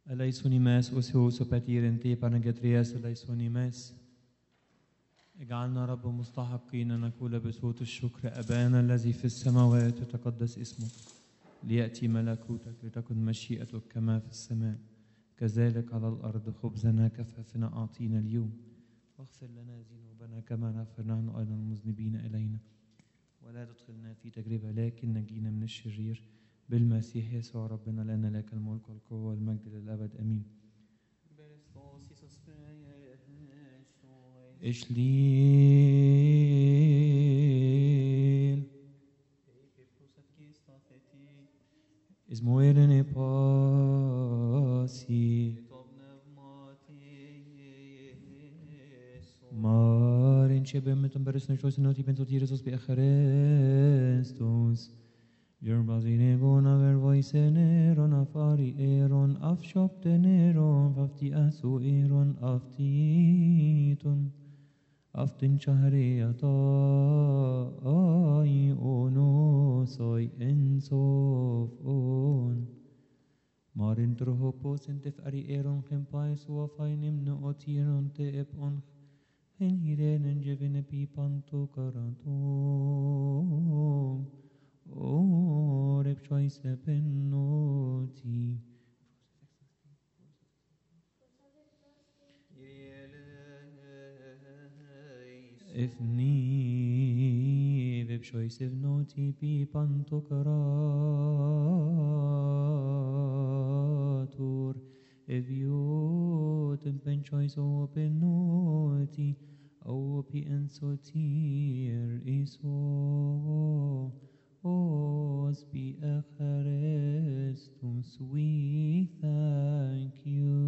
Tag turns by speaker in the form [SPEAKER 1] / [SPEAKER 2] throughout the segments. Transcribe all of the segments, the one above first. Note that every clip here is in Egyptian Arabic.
[SPEAKER 1] أليسونيماس أوسيوس وباتيرنتي بانجاترياس أليسونيماس اجعلنا رب مستحقين أن نقول بصوت الشكر أبانا الذي في السماوات يتقدس اسمك ليأتي ملكوتك لتكن مشيئتك كما في السماء كذلك على الأرض خبزنا كفافنا أعطينا اليوم واغفر لنا ذنوبنا كما نغفر نحن أيضا المذنبين إلينا ولا تدخلنا في تجربة لكن نجينا من الشرير بالمسيح يسوع ربنا لأن لك الملك والقوة والمجد للأبد أمين إشليل Izmoirene pasi Marin ciebie my tam beresne czosy noti pentru tire sos pe Christus Your bazine gona ver voice neron afari eron afshop teneron vafti asu eron aftiton Aftin chahriyata ay ono soy ensof on Marin trohopos entef ari eron kempai sua fainim no otiron te ep on en hiren en jevene pipanto karato o rep choice penoti Ifni vib choice noti pipanto karatur Eviot in pen choice open noti Opi en sotir iso Os be a Christus we thank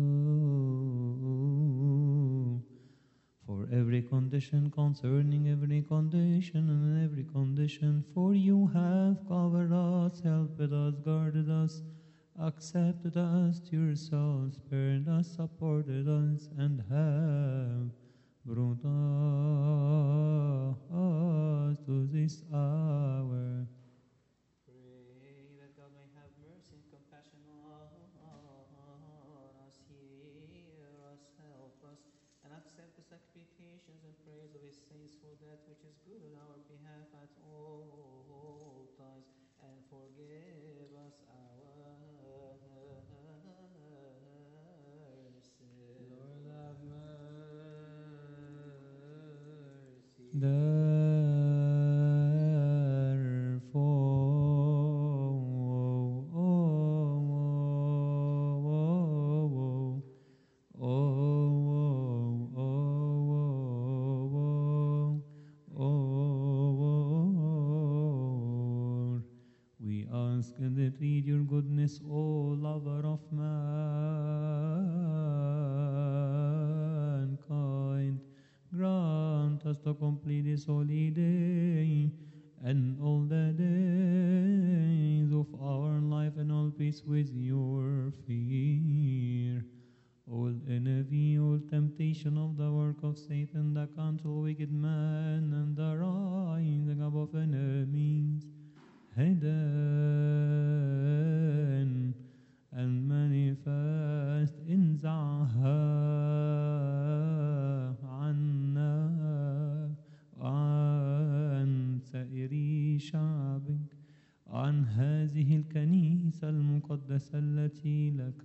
[SPEAKER 1] you for every condition concerning every condition and every condition for you have covered us helped us guarded us accepted us to yourselves spared us supported us and have brought us to this hour
[SPEAKER 2] Pray that God may have mercy and compassion on us, hear us, help us, and accept the supplications and prayers of His saints for that which is good on our behalf at all times, and forgive us our sins.
[SPEAKER 3] Lord have mercy.
[SPEAKER 1] Therefore, we ask that with your goodness, O lover of mankind, grant us to complete this holy day and all the days of our life and all peace with your fear. All envy, all temptation of the work of Satan, the counsel of wicked man, and the rising up of enemies, hidden and manifest in عنا عن سائر شعبك عن هذه الكنيسة المقدسة التي لك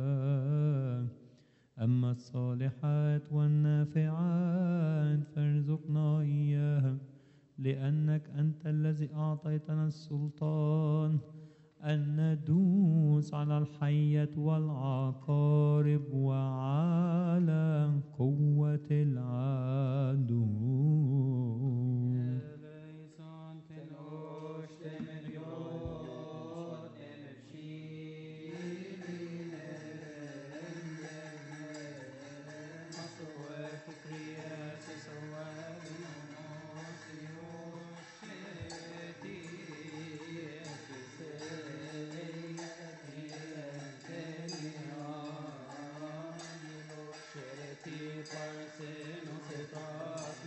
[SPEAKER 1] أما الصالحات والنافعات فارزقنا إياها لأنك أنت الذي أعطيتنا السلطان أن ندوس على الحية والعقارب وعلى قوة العدو
[SPEAKER 3] Eleison ten osh temen yod emev shilin Masoer tu kriyas esoer nomos yosheti Shereti parse no se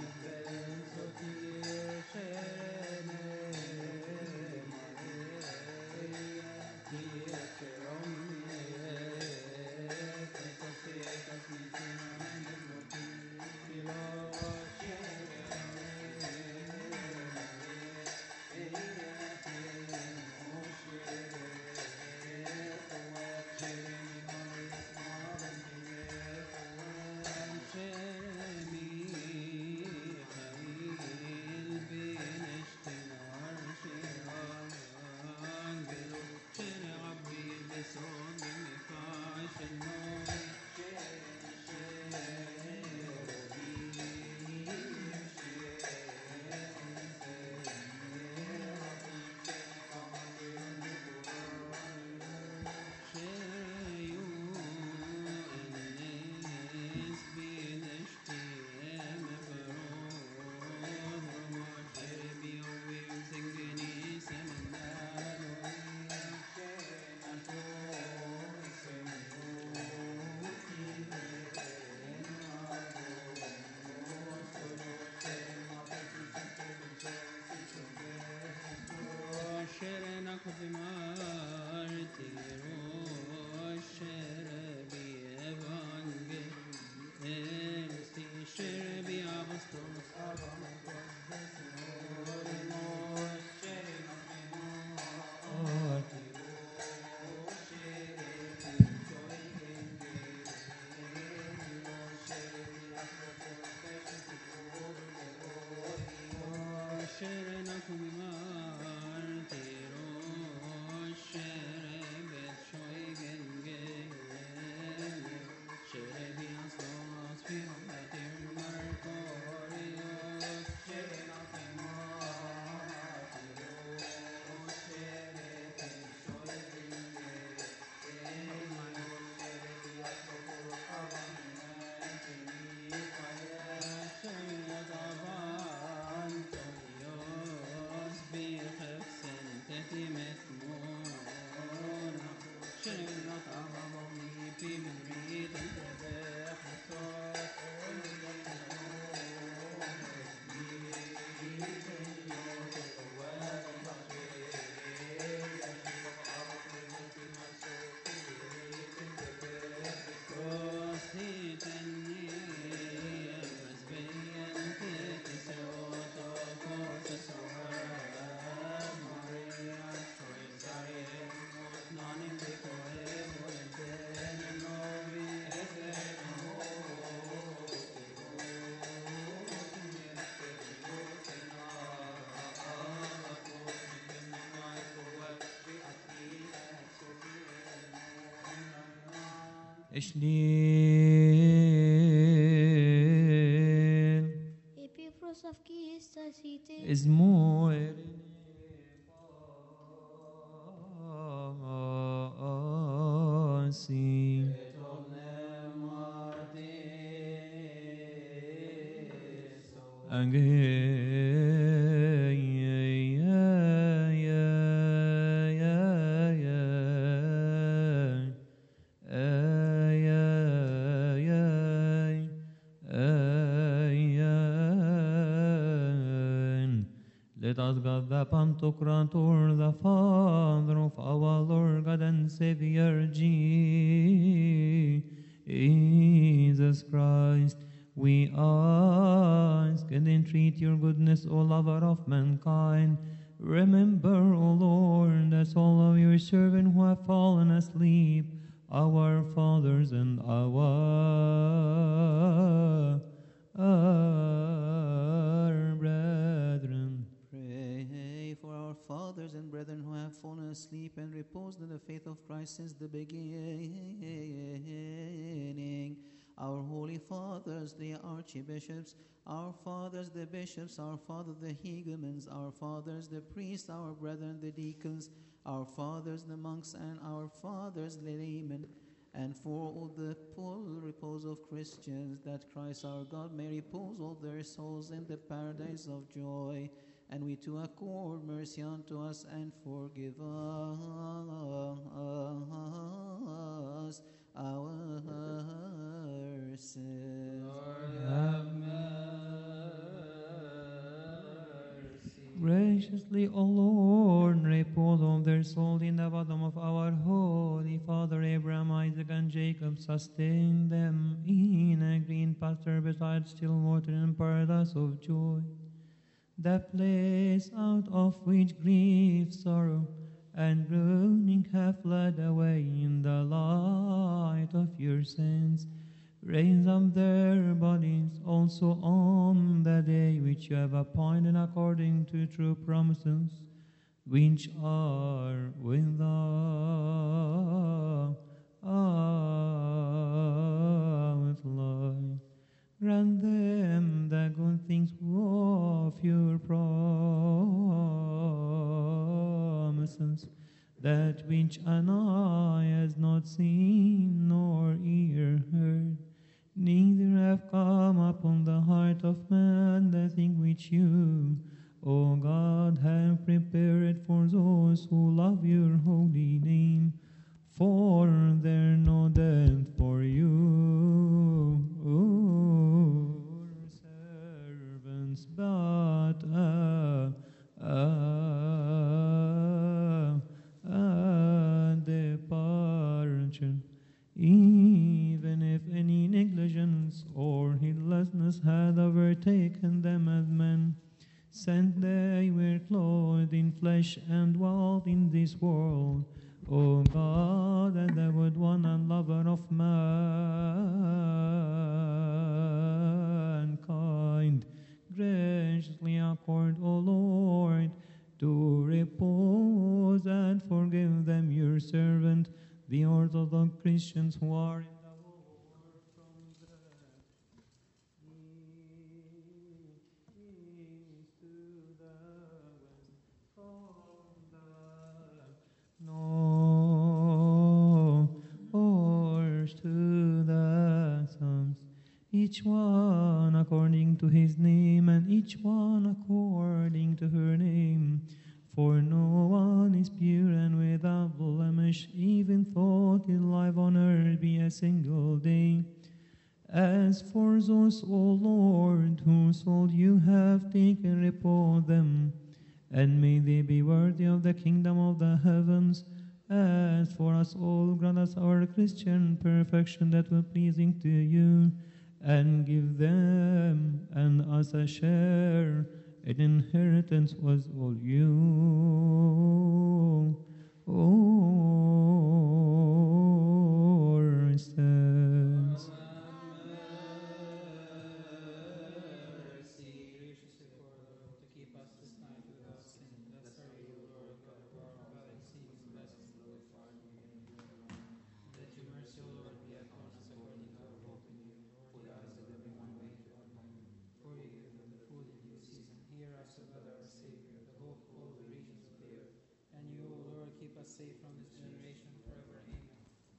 [SPEAKER 1] Ešlil
[SPEAKER 4] Epiphros of Kista seated.
[SPEAKER 1] Izmo Asi Let us God the Pantocrator, the Father of our Lord God and Savior Jesus Christ, we ask and entreat your goodness, O lover of mankind. Remember, O Lord, the soul of your servant who have fallen asleep, our fathers and our, our brethren.
[SPEAKER 2] Pray for our fathers and brethren who have fallen asleep and reposed in the faith of Christ since the beginning. Our holy fathers, the archbishops, our fathers, the bishops, our fathers, the hegumens, our fathers, the priests, our brethren, the deacons, our fathers, the monks, and our fathers, the laymen, and for all the full repose of Christians, that Christ our God may repose all their souls in the paradise of joy. And we to accord mercy unto us and forgive us our sins.
[SPEAKER 1] Graciously, O Lord, repose on their soul in the bottom of our holy Father Abraham, Isaac, and Jacob. Sustain them in a green pasture beside still water in paradise of joy. The place out of which grief, sorrow, and groaning have fled away in the light of your saints. Raise up their bodies also on the day which you have appointed according to true promises, which are with us with life. Grant them the good things of your promises, that which an eye has not seen nor ear heard, neither have come upon the heart of man the thing which you, O God, have prepared for those who love your holy name. For there no death for you, servants, but a, a, a departure. Even if any negligence or heedlessness had overtaken them as men, since they were clothed in flesh and dwelt in this world, O God, and the good one and lover of mankind, graciously accord, O Lord, to repose and forgive them, your servant, the Orthodox Christians who are in the world from the east to the west, from the north to the south, each one according to his name, and each one according to her name. For no one is pure and without blemish, even though his life on earth be a single day. As for those, O Lord, whose soul you have taken, repose them, and may they be worthy of the kingdom of the heavens. As for us all, grant us our Christian perfection that will pleasing to you, and give them and us a share in inheritance was all you. Our sins.
[SPEAKER 3] Graciously for the Lord to keep us this night without sin. Bless our you, Lord God, of our God, and seek his blessings, glorify you. Let your mercy, O Lord, be upon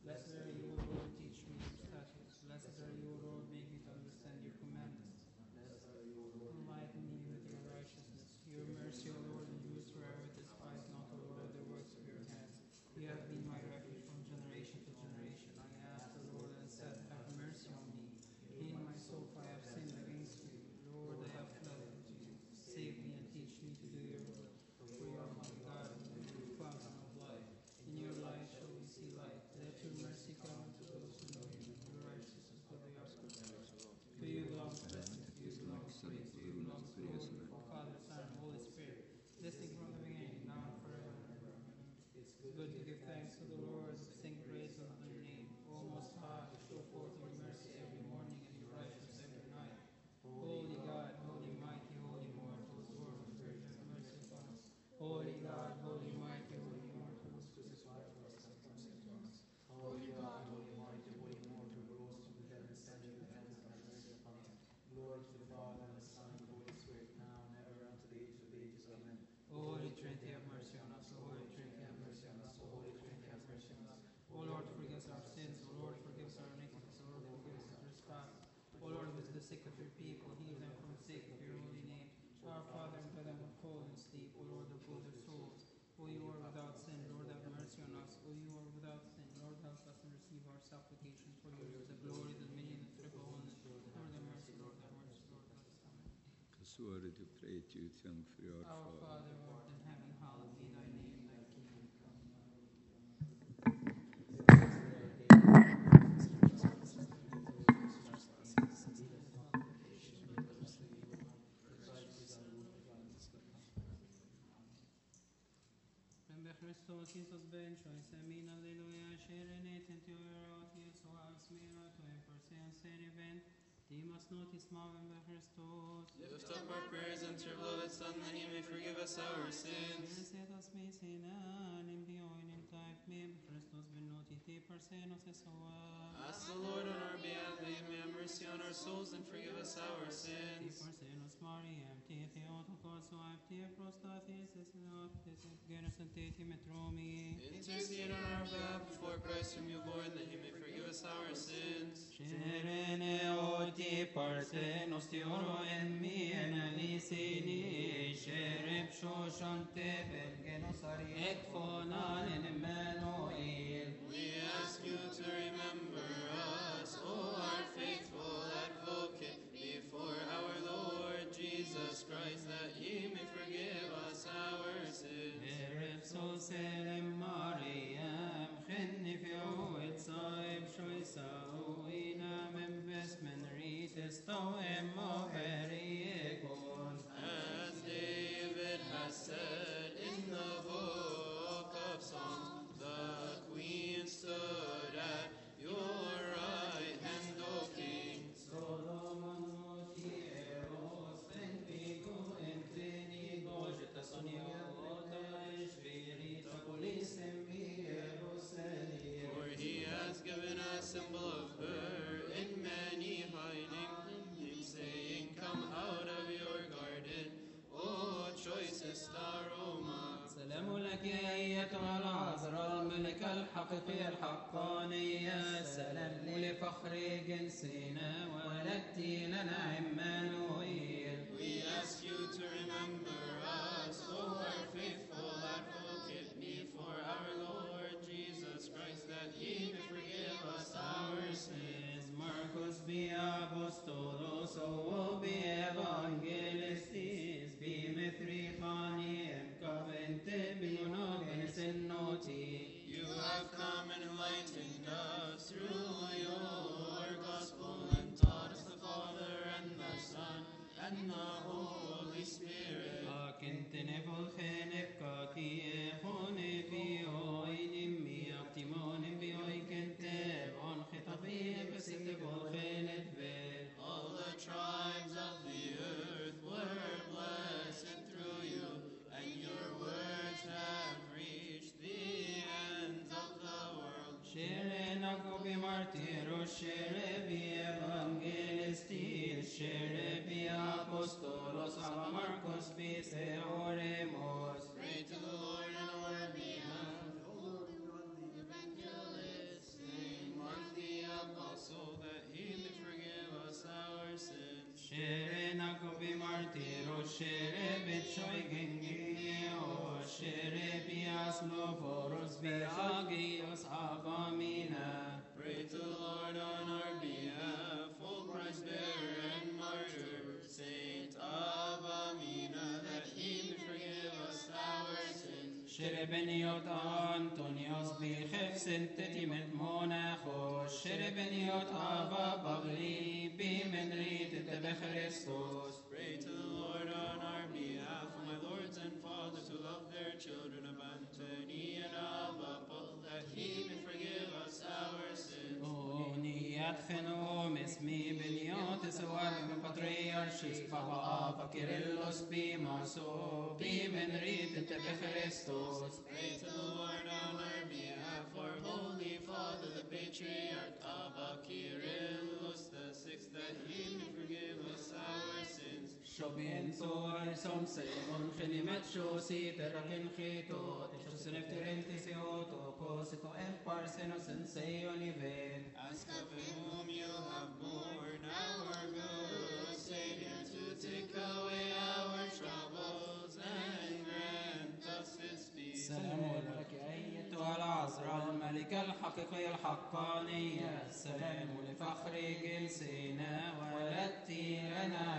[SPEAKER 3] Blessed are you, O Lord, teach me your statutes. Blessed are you, O Lord, make me to understand your commandments. Enlighten me with your righteousness. Your mercy, O Lord, endures forever. Despise not, O Lord, the works of your hands. You have been my refuge from generation to generation. I asked the Lord and said, Have mercy on me. In my soul, for I have sinned against you. Lord, I have fled unto you. Save me and teach me to do your will. For you are my God, and you are the fountain of life. In your light shall we see light. Let your mercy come unto those who know you. Your righteousness will be our scriptures. To you belongs blessing, to you belongs praise, to you belongs glory, for Father, Son, and Holy Spirit. Blessing from the beginning, now and forever and ever. Amen. It's good to give thanks to the Lord, sing praise unto your name. O Most High, show forth your mercy every morning and your righteousness every night. Holy God, holy mighty, holy immortal, Lord of Spirit, have mercy upon us. Holy God, holy mighty, holy immortal, crucified for us, have mercy upon us.
[SPEAKER 2] Holy God, holy mighty, holy immortal, rose from the dead and ascended to heaven, have mercy upon us. Glory to the Father, and the Son, and the Holy Spirit, now and ever, unto the age of ages. Amen.
[SPEAKER 3] O Holy Trinity, have mercy on us. O Holy Trinity, have mercy on us. O Holy Trinity, have mercy on us. O Lord, forgive us our sins. O Lord, forgive us our iniquities. O Lord, forgive us our trespasses. O Lord, visit the sick of your people. Heal them for the sake of your holy name. Our Father in heaven, who fall and sleep. O Lord, uphold their souls. O you are without sin. Lord, have mercy on us. O you are without sin. Lord, help us and receive our supplications. For yours is the glory, the dominion, the triple honor. Lord, have mercy. Lord, have mercy. Lord, bless us. Amen.
[SPEAKER 5] Så är det pray to thank for your
[SPEAKER 3] Our
[SPEAKER 5] Father.
[SPEAKER 3] Father, who art in heaven, hallowed be thy name. Thy kingdom come. Men Christos Jesus ben choice amin alleluia sherene tentiorot Jesu asmira to in person serivent Dimas notis mavem be Christos
[SPEAKER 6] Lift up our prayers unto your beloved Son, that he may forgive us our sins.
[SPEAKER 3] Mercedes me sinan in bioin in taif mem Christos ben noti te parsenos esoa
[SPEAKER 6] Ask the Lord on our behalf that he may have mercy on our souls and forgive us our
[SPEAKER 3] Te
[SPEAKER 6] sins.
[SPEAKER 3] parsenos Mariam te theotokos oaip te prostathis esinot genes te metromi
[SPEAKER 6] Intercede on our behalf before Christ whom you born, that he may forgive us our sins.
[SPEAKER 3] Sherene oti parsenos te oro en mi en alisini Shereb shoshante belgenos ari ekfonan en Emmanuel
[SPEAKER 6] We ask you to remember us, O our faithful advocate, before our Lord Jesus Christ, that he may forgive us our sins.
[SPEAKER 3] Shereb so selem Mariam Khenni fi oet saib shoisa uina men besmen rites to emmo veriekon
[SPEAKER 6] As David has said in the book of Psalms, the queen stood at your right hand, O King.
[SPEAKER 3] Solomon noti eros en pico en teni gojeta soniota espirita polis en mi eroselia
[SPEAKER 6] For he has given a symbol of her in many hiding, saying, Come out of your garden, O choicest aroma.
[SPEAKER 3] سلام لك يا أيتها العذراء الملكة الحقيقية الحقانية سلام لفخر جنسنا ولدت لنا عمانوئيل
[SPEAKER 6] We ask you to remember us, O our faithful advocate, before our Lord Jesus Christ, that he may forgive us our sins.
[SPEAKER 3] Marcos bi apostolos o bi evangelistis bi mithripanem cavente binogenes in noti
[SPEAKER 6] You have come and enlightened us through your gospel and taught us the Father and the Son and the Holy Spirit.
[SPEAKER 3] Akintene volchene kaki echone bioin mi aktimon bioin kente on chetavi besite volchene ve
[SPEAKER 6] All the tribes of the earth were blessed through you, and your words have reached the ends of the world.
[SPEAKER 3] Shere nakobi martiro shere bi evangelistis shere bi apostolos ava Marcos bi oremos
[SPEAKER 6] Pray to the Lord on our behalf.
[SPEAKER 2] Evangelist,
[SPEAKER 3] Kyrios Avamina.
[SPEAKER 6] Pray to the Lord on our behalf, O Christ bearer and martyr, Saint Avamina, that he may forgive us our sins.
[SPEAKER 3] Sherebeniot Antonios Bichef Sintetimet Monacho. Sherebeniot Ava Bagli Bimenrit Tebe Christos.
[SPEAKER 6] Pray to the Lord on our behalf, O my lords and fathers who love their children of Antony and Abba, that he may forgive us our sins.
[SPEAKER 3] Oniat Chenom Esmi Beniot Esawar Patriarchis Papa Ava Kyrillos Bimaso Bimenrit Tebe Christos.
[SPEAKER 6] Pray to the Lord on our behalf, our Holy Father, the Patriarch Abba Kyrillos the Sixth, that he may forgive us our sins.
[SPEAKER 3] Shobin Sor Som Seon Chenimet Shosi Terakin Chito Tishosin Eftirenti Sioto Posito Empar Senos and Seonivet.
[SPEAKER 6] Ask of whom you have borne our good Savior to take away our troubles and grant us his peace.
[SPEAKER 3] سلام لك أيتها العذراء الملكة الحقيقية الحقانية سلام لفخر جنسنا ولدت لنا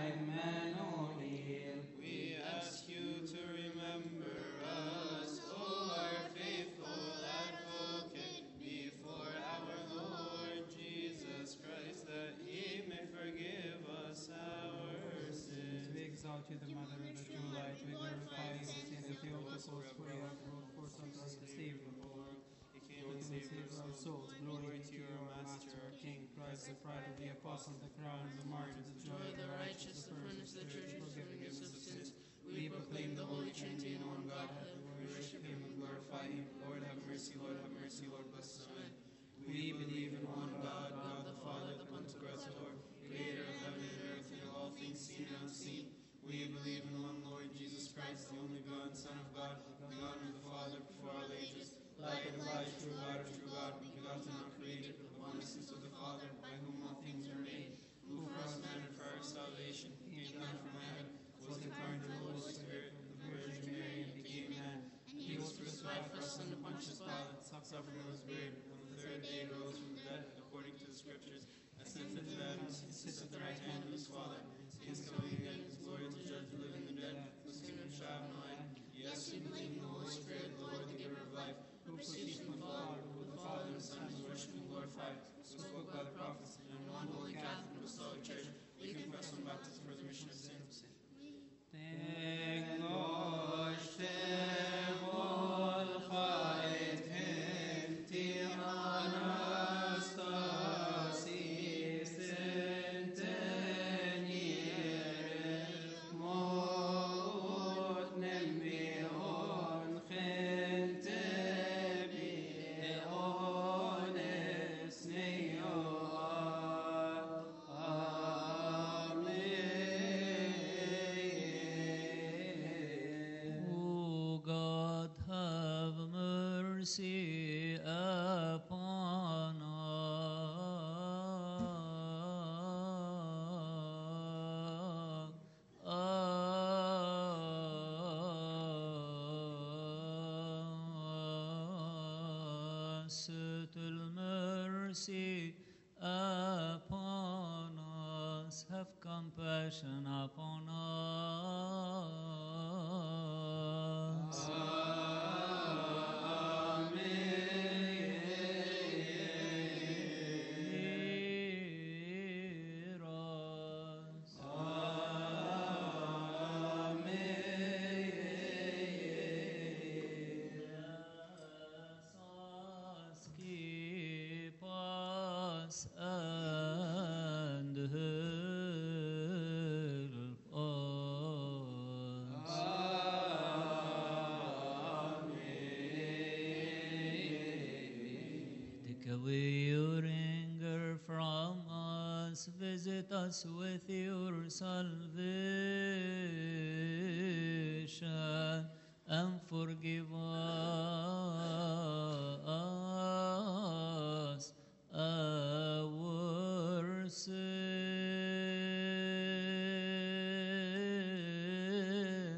[SPEAKER 3] عمانوئيل
[SPEAKER 6] We ask you to remember us, O our faithful advocate, before our Lord Jesus Christ, that he may forgive us our sins.
[SPEAKER 3] We exalt you, the Mother of the true light. We glorify you, Saint Theotokos, for you have brought forth unto us the Savior of the world.
[SPEAKER 6] He came
[SPEAKER 3] Who
[SPEAKER 6] and
[SPEAKER 3] can
[SPEAKER 6] saved
[SPEAKER 3] save
[SPEAKER 6] our
[SPEAKER 3] our souls? Glory be to you, our Master, our King, Christ, the pride of the apostles, the crown of the martyrs, the joy of the righteous, the furnace of the church, forgiveness of sins. We proclaim the Holy Trinity in one Godhead. We worship Him and glorify Him.
[SPEAKER 6] Lord have mercy, Lord have mercy, Lord bless us. Amen.
[SPEAKER 3] We believe in one
[SPEAKER 6] God,
[SPEAKER 3] God,
[SPEAKER 6] God the Father, the Pantocrator, creator of heaven and earth and of all things seen and unseen. We believe in one Lord Jesus Christ, the only begotten Son of God, begotten of the Father before all ages, light of light, true God of true God, begotten, not created, of one essence of the Father, by whom all things are made, who for us men and for our salvation came down from heaven, was incarnate of the Holy Spirit, of the Virgin Mary, and became man. And he was crucified for us under Pontius Pilate, suffered and was buried, and on the third day rose from the dead, according to the Scriptures, ascended to heaven, sits at the right hand of his Father, he is coming again in his glory to judge the living and the dead, whose kingdom shall have no end. Yes, we believe in the Holy Spirit, the Lord, the giver of life, who proceeds from the Father, who the Father and the Son is worshipped and glorified, who spoke by the prophets, and in one holy Catholic and apostolic church, we confess one baptism for the remission of sins.
[SPEAKER 3] Tengo shemol chait henti anastasis tentenir mot nemion gente biones neo Amen.
[SPEAKER 7] O God, have mercy upon us. Settle mercy upon us. Have compassion upon us. Hear us. Us keep us and help us. Take away your anger from us, visit us with your salvation, and forgive us our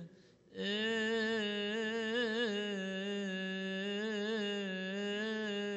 [SPEAKER 7] sin.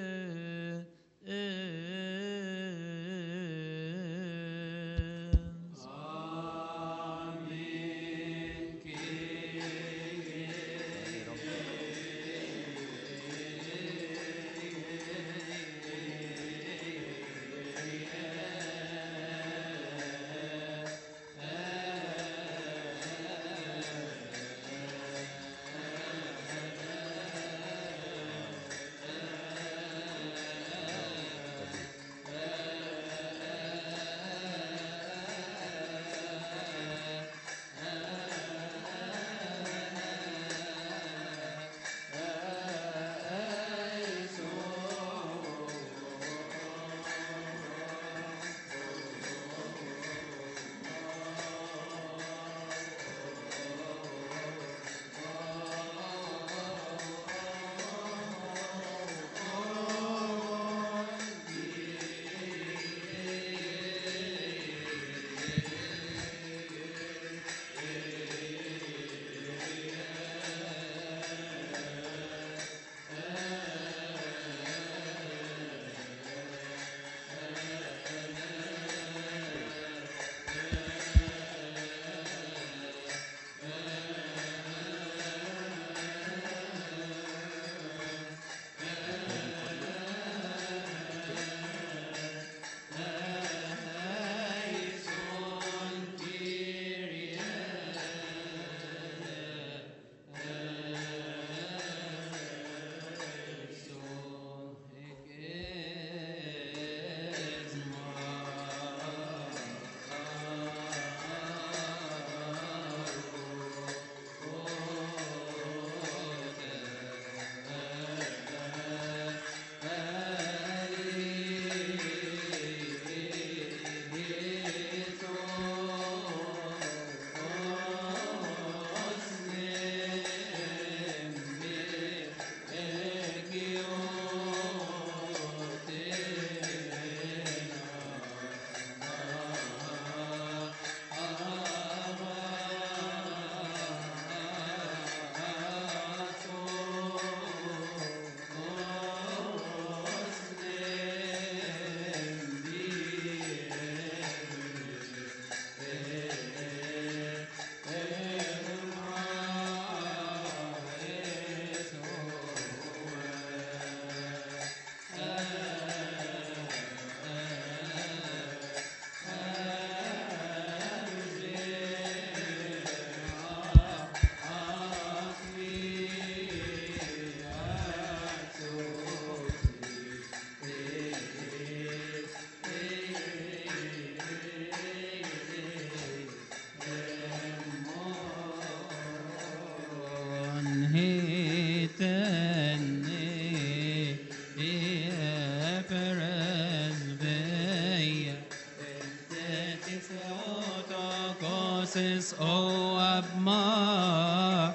[SPEAKER 8] Ephesus, O Abma,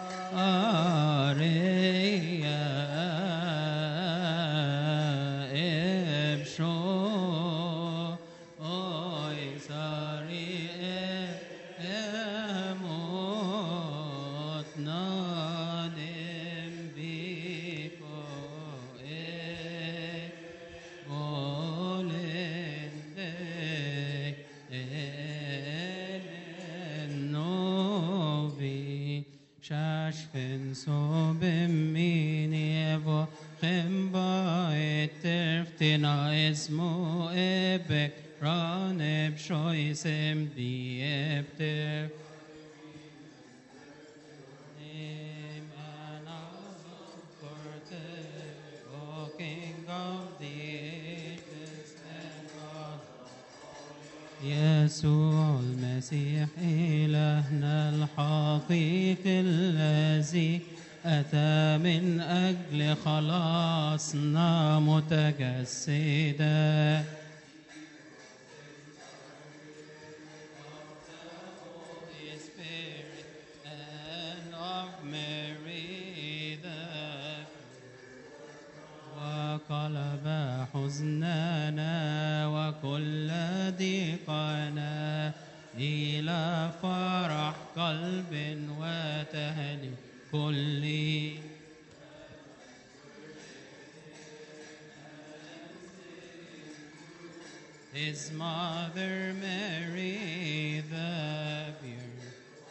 [SPEAKER 8] Aria, Ebsho, Oisari, Emot, Nadim, Biko, E, Novi Shashkin so bimini evo chemba eterftina esmo ebek raneb shoisem diepter Name and O King of the ages and God يسوع المسيح إلهنا الحقيقي الذي أتى من أجل خلاصنا متجسدا Holy Spirit and of Mary the وقلب حزننا وكل ضيقنا إلى فرح قلب وتهني كل His mother Mary the pure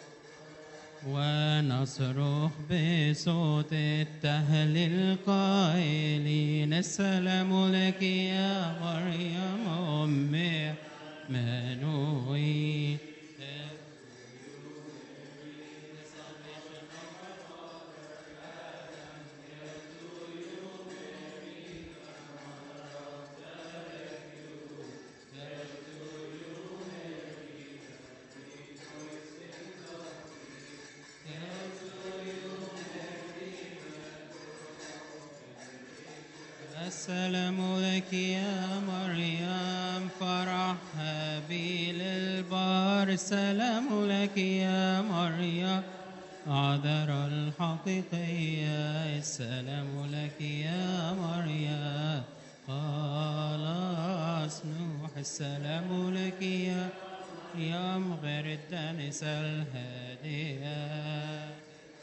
[SPEAKER 8] ونصرخ بصوت التهليل قائلين السلام لك يا مريم أم منوي السلام لك يا مريم فرح هابيل البار السلام لك يا مريم عذر الحقيقية السلام لك يا مريم خلاص نوح السلام لك يا مريم غير الدنس الهادية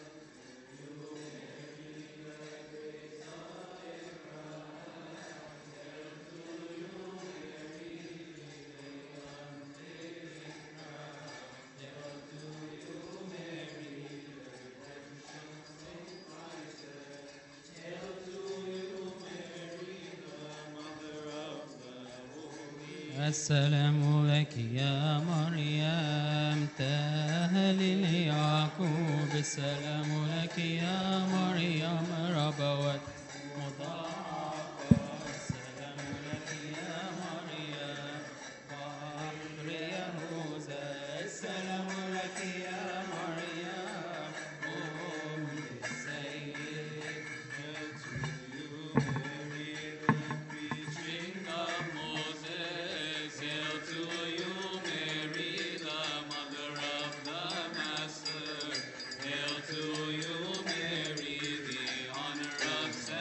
[SPEAKER 8] السلام لك يا مريم تهلل يعقوب السلام لك يا مريم ربوت مضاعفة السلام لك يا مريم فخر يهوذا السلام لك يا مريم أم السيد Preaching of Moses, hail to you, Mary, the mother of the Master. Hail to you, Mary, the honor of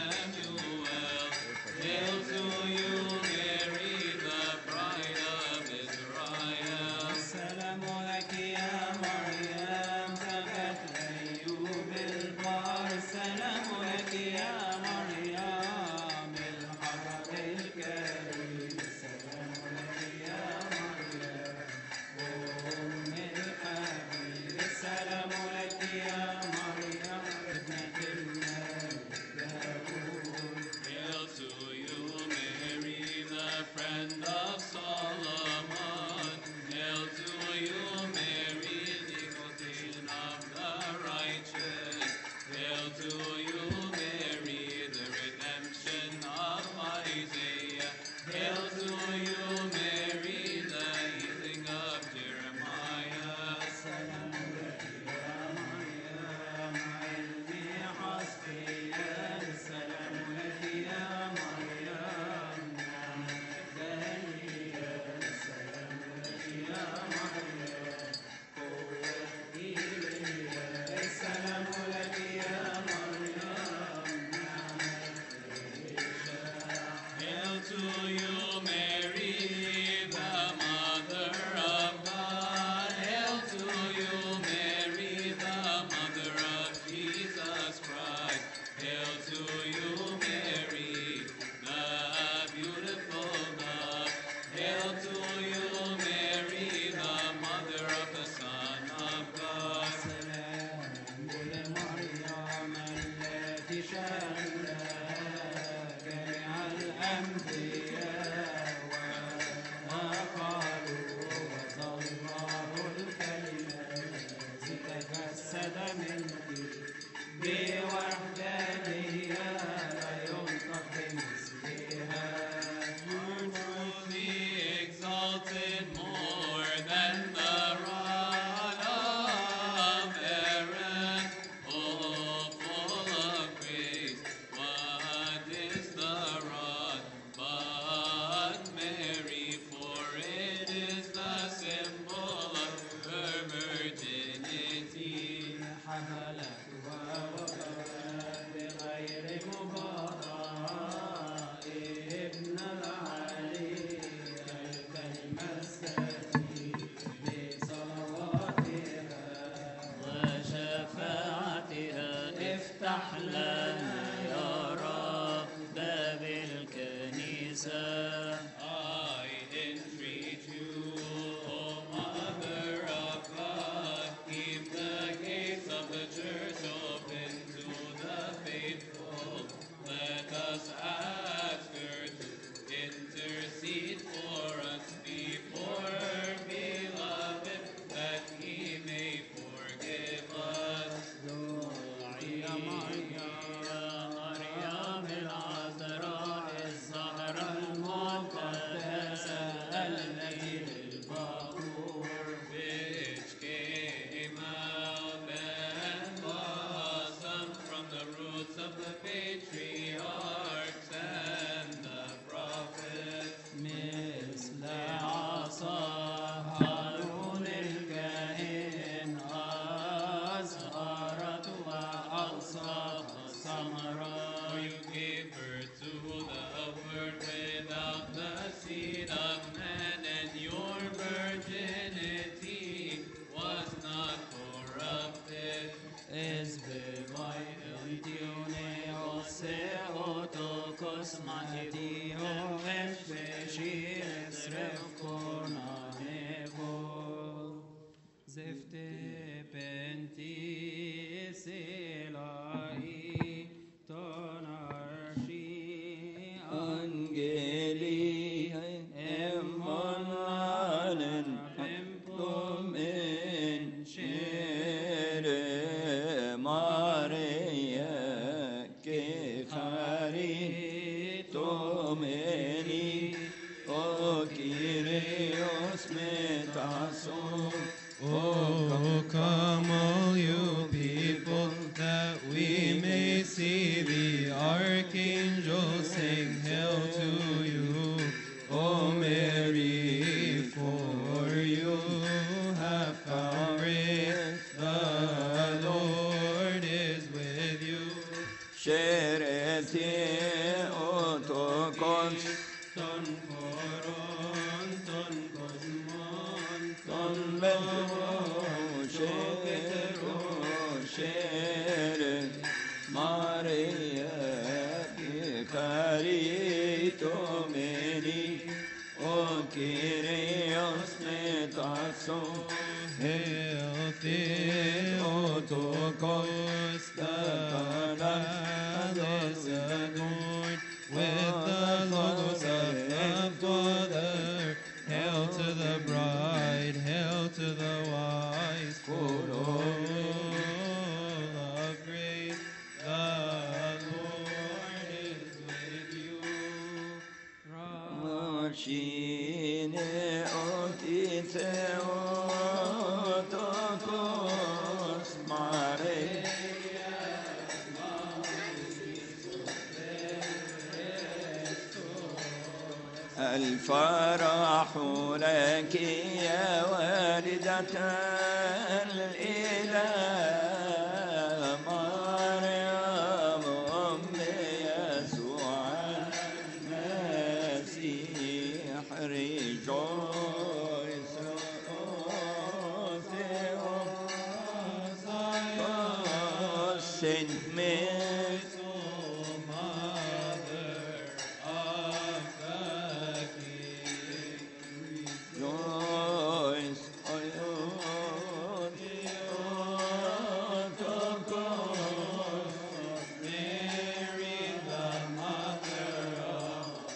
[SPEAKER 8] to you, Mary, the Mother of God. Hail to you, Mary, the Mother of Jesus Christ. Hail to you, Mary, the beautiful dove. Hail to you, Mary, the Mother of the Son of God.
[SPEAKER 2] مريم التي شهدت جميع الأنبياء وقالوا وصلاه الكلمة الذي تجسد منك بوحدانية لا ينطق بمثلها
[SPEAKER 8] You're truly exalted more than the rod of Aaron, oh, full of grace. What is the rod but Mary? For it is the symbol of her virginity.
[SPEAKER 2] حملتها وكانت بغير مباراة ابن العلي الكلمة السفي بصلواتها
[SPEAKER 7] وشفاعتها افتح لنا يا رب باب الكنيسة
[SPEAKER 8] I entreat you, O Mother of God, keep the gates of the church open to the faithful. Let us ask her to intercede for us before her beloved, that he may forgive us.
[SPEAKER 2] يا مريم
[SPEAKER 7] يا مريم العذراء الزهرة
[SPEAKER 2] المقدسة التي للبخور
[SPEAKER 8] which came out and blossomed from the roots of the patriarchs and the prophets.
[SPEAKER 2] مثل عصا هارون الكاهن أزهرت وأوسط
[SPEAKER 8] For
[SPEAKER 2] الثمرات
[SPEAKER 8] you gave birth to the word without the seed of man, and your virginity was not corrupted.
[SPEAKER 2] Es bevai eltioneo seotokos matio et feshires revkonamego. Zefte pentis elai tonarshi
[SPEAKER 9] Angeli emmanen empum in shere Maria ke khari tomeni o Kyrios metason
[SPEAKER 10] Oh, come all you people, that we may see the archangel sing hail to you. O Mary, for you have found grace. The Lord is with you.
[SPEAKER 9] Shereti otokos
[SPEAKER 2] ton koron ton kosmon
[SPEAKER 9] ton bento shero shere Maria Carito meni O Kyrios metason
[SPEAKER 10] Hail Theotokos, the palace adorned with the logos of the Father. Hail to the bride, hail to the wise, full of grace. The Lord is with you.
[SPEAKER 9] Machine otite otokos Maria الفرح لك يا والدة الإله مريم أم يسوع المسيح Saint Mary, Rejoice, O Lord,
[SPEAKER 10] Mary, the mother of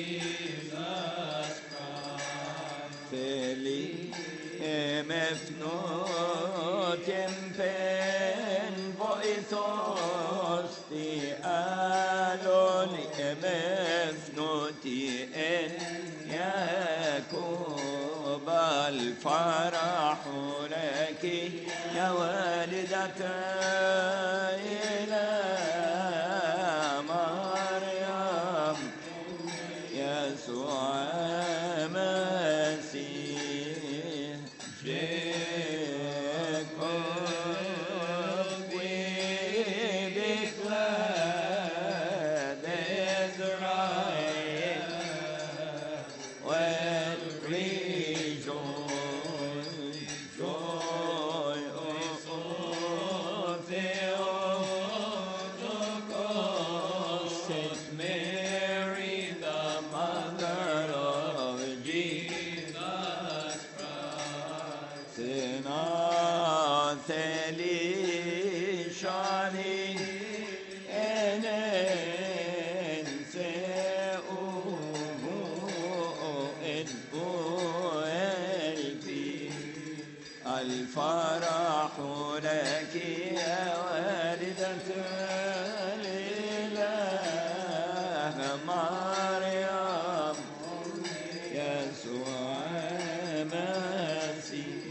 [SPEAKER 10] Jesus Christ.
[SPEAKER 9] Feliz mefnutim pen voithos ti alon mefnuti en يعقوب الفرح لك يا والدة إلى مريم يسوع مسيح Jacob, we declare Israel will rejoice, joy of the Saint Mary, the mother of Jesus Christ. Sinateli shani enen se uhu en elbi الفرح لك يا والدة الإله مريم يسوع مسيح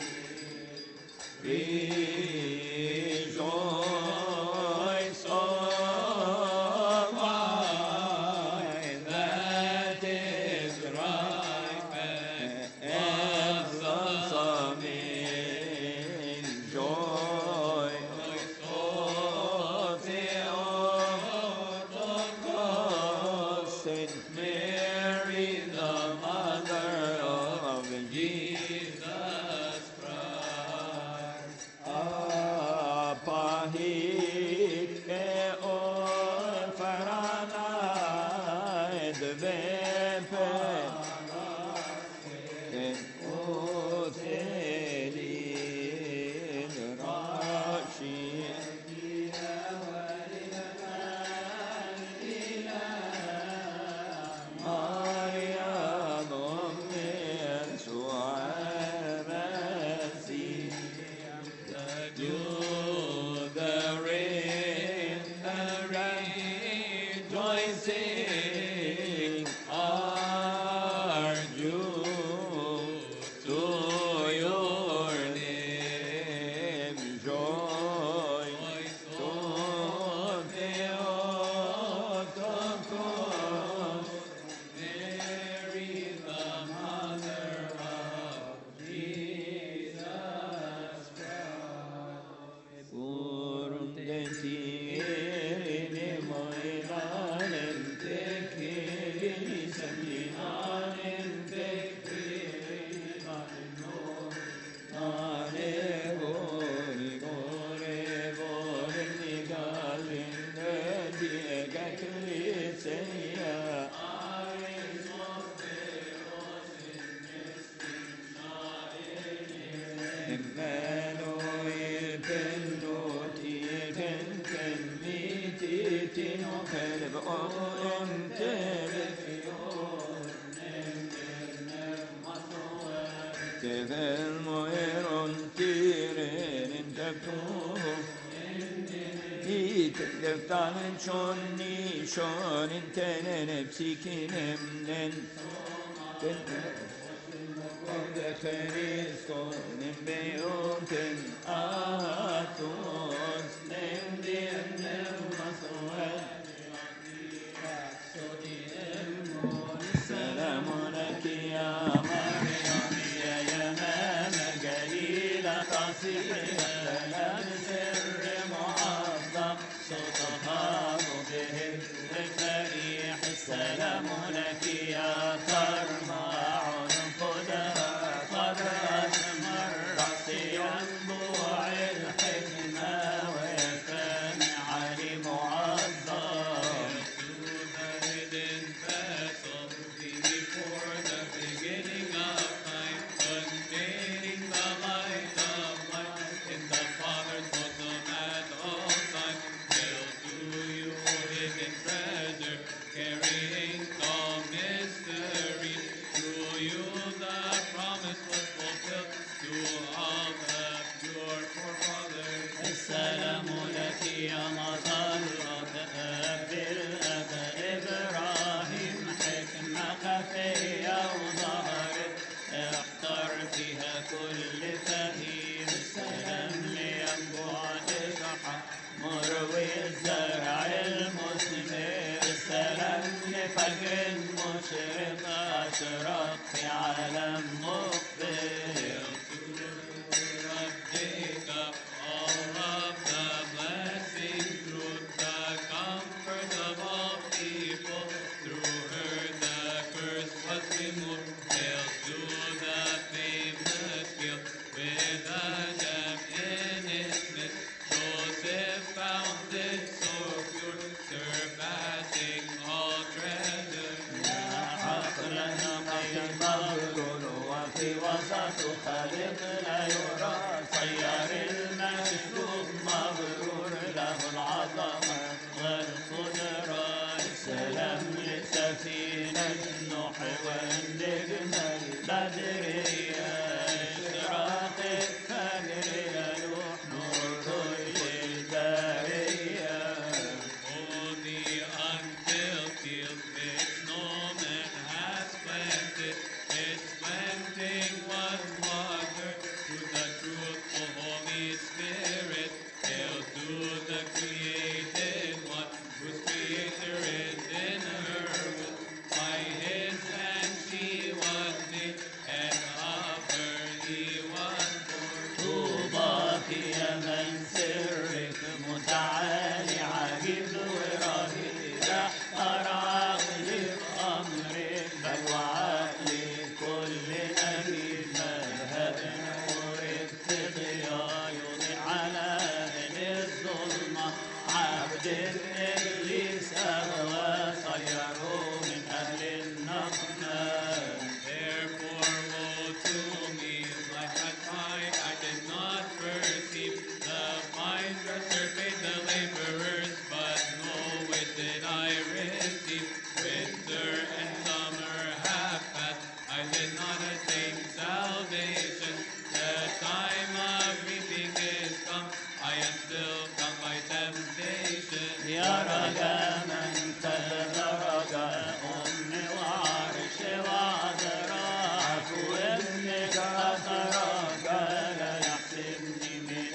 [SPEAKER 9] Rejoice, O mine, that is right, and sons of men, joy, O Theotokos, Saint Mary, the mother of Jesus Christ. Apahit eon faranaid vepe en othelin rashi Maryam أم يسوع مسيح Do the rain, the rejoicing are due to your name, joy to Theotokos, Mary, the mother of Jesus Christ. Urundetirini moilanen tekiri seminanen tekiri Ane gori gore gore nigalin diye gakri seya Emmanuel penduti ken ken miti tino kelb o entel Tevel moeron tiren inteptuhu Yitleftanen şonni şon intenen epsikinem nen Ode Christos nem beoten atos nem diem nem masoet سلام لك يا مريم يا يمام جليلة قصيرة سلام سر معظم صوتها مبهر وفريح السلام لك يا كرمع نقدها قرأت مرة ينبوع الحكمة فيا وظهرت احتر فيها كل فهيم السلام لينبوع شحا مروي الزرع المثمر السلام لفجر مشرق أشرق في عالم مقبل
[SPEAKER 8] Take up all of the blessings through the comfort of all people. Through her the curse was removed. Hail to the famous field with a gem in its midst. Joseph found it so pure, surpassing all treasure.
[SPEAKER 9] عقلا نقيا مغرور وفي وسط خالق لا يرى سيار المشكوك مغرور له العظمة والقدرة السلام لسفينة نوح والنجم البدرية إشراق الفجر يلوح نور كل البرية
[SPEAKER 8] Only until fields which no man has planted, its planting was watered through the truthful Holy Spirit. Hail to the created one, whose creator is in her womb. By his hand she was made, and of her he was born.
[SPEAKER 9] طوباك يا من سرك متعالي عجيب ورهيب احقر عقلي بأمرك بل وعقلي كل نبيب مذهب نورك في ضياء يضيء على أهل الظلمة عبد إبليس أغوى صيره من أهل النقمة
[SPEAKER 8] Therefore, woe to me, like a tried, I did not perceive. The vine dresser paid the laborers, but no whit did I receive. Winter and summer have passed, I did not attain salvation. The time of reaping is come, I am still come by temptation.
[SPEAKER 9] يا رجاء من تدرج أم وعرش وعذراء عفو ابنك أخرج لا يحسبني من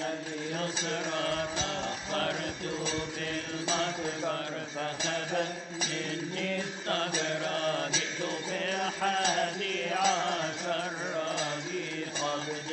[SPEAKER 9] اليسرى تأخرت في المتجر فثبت مني الثغرة جئت في حالي عشر راجي قبض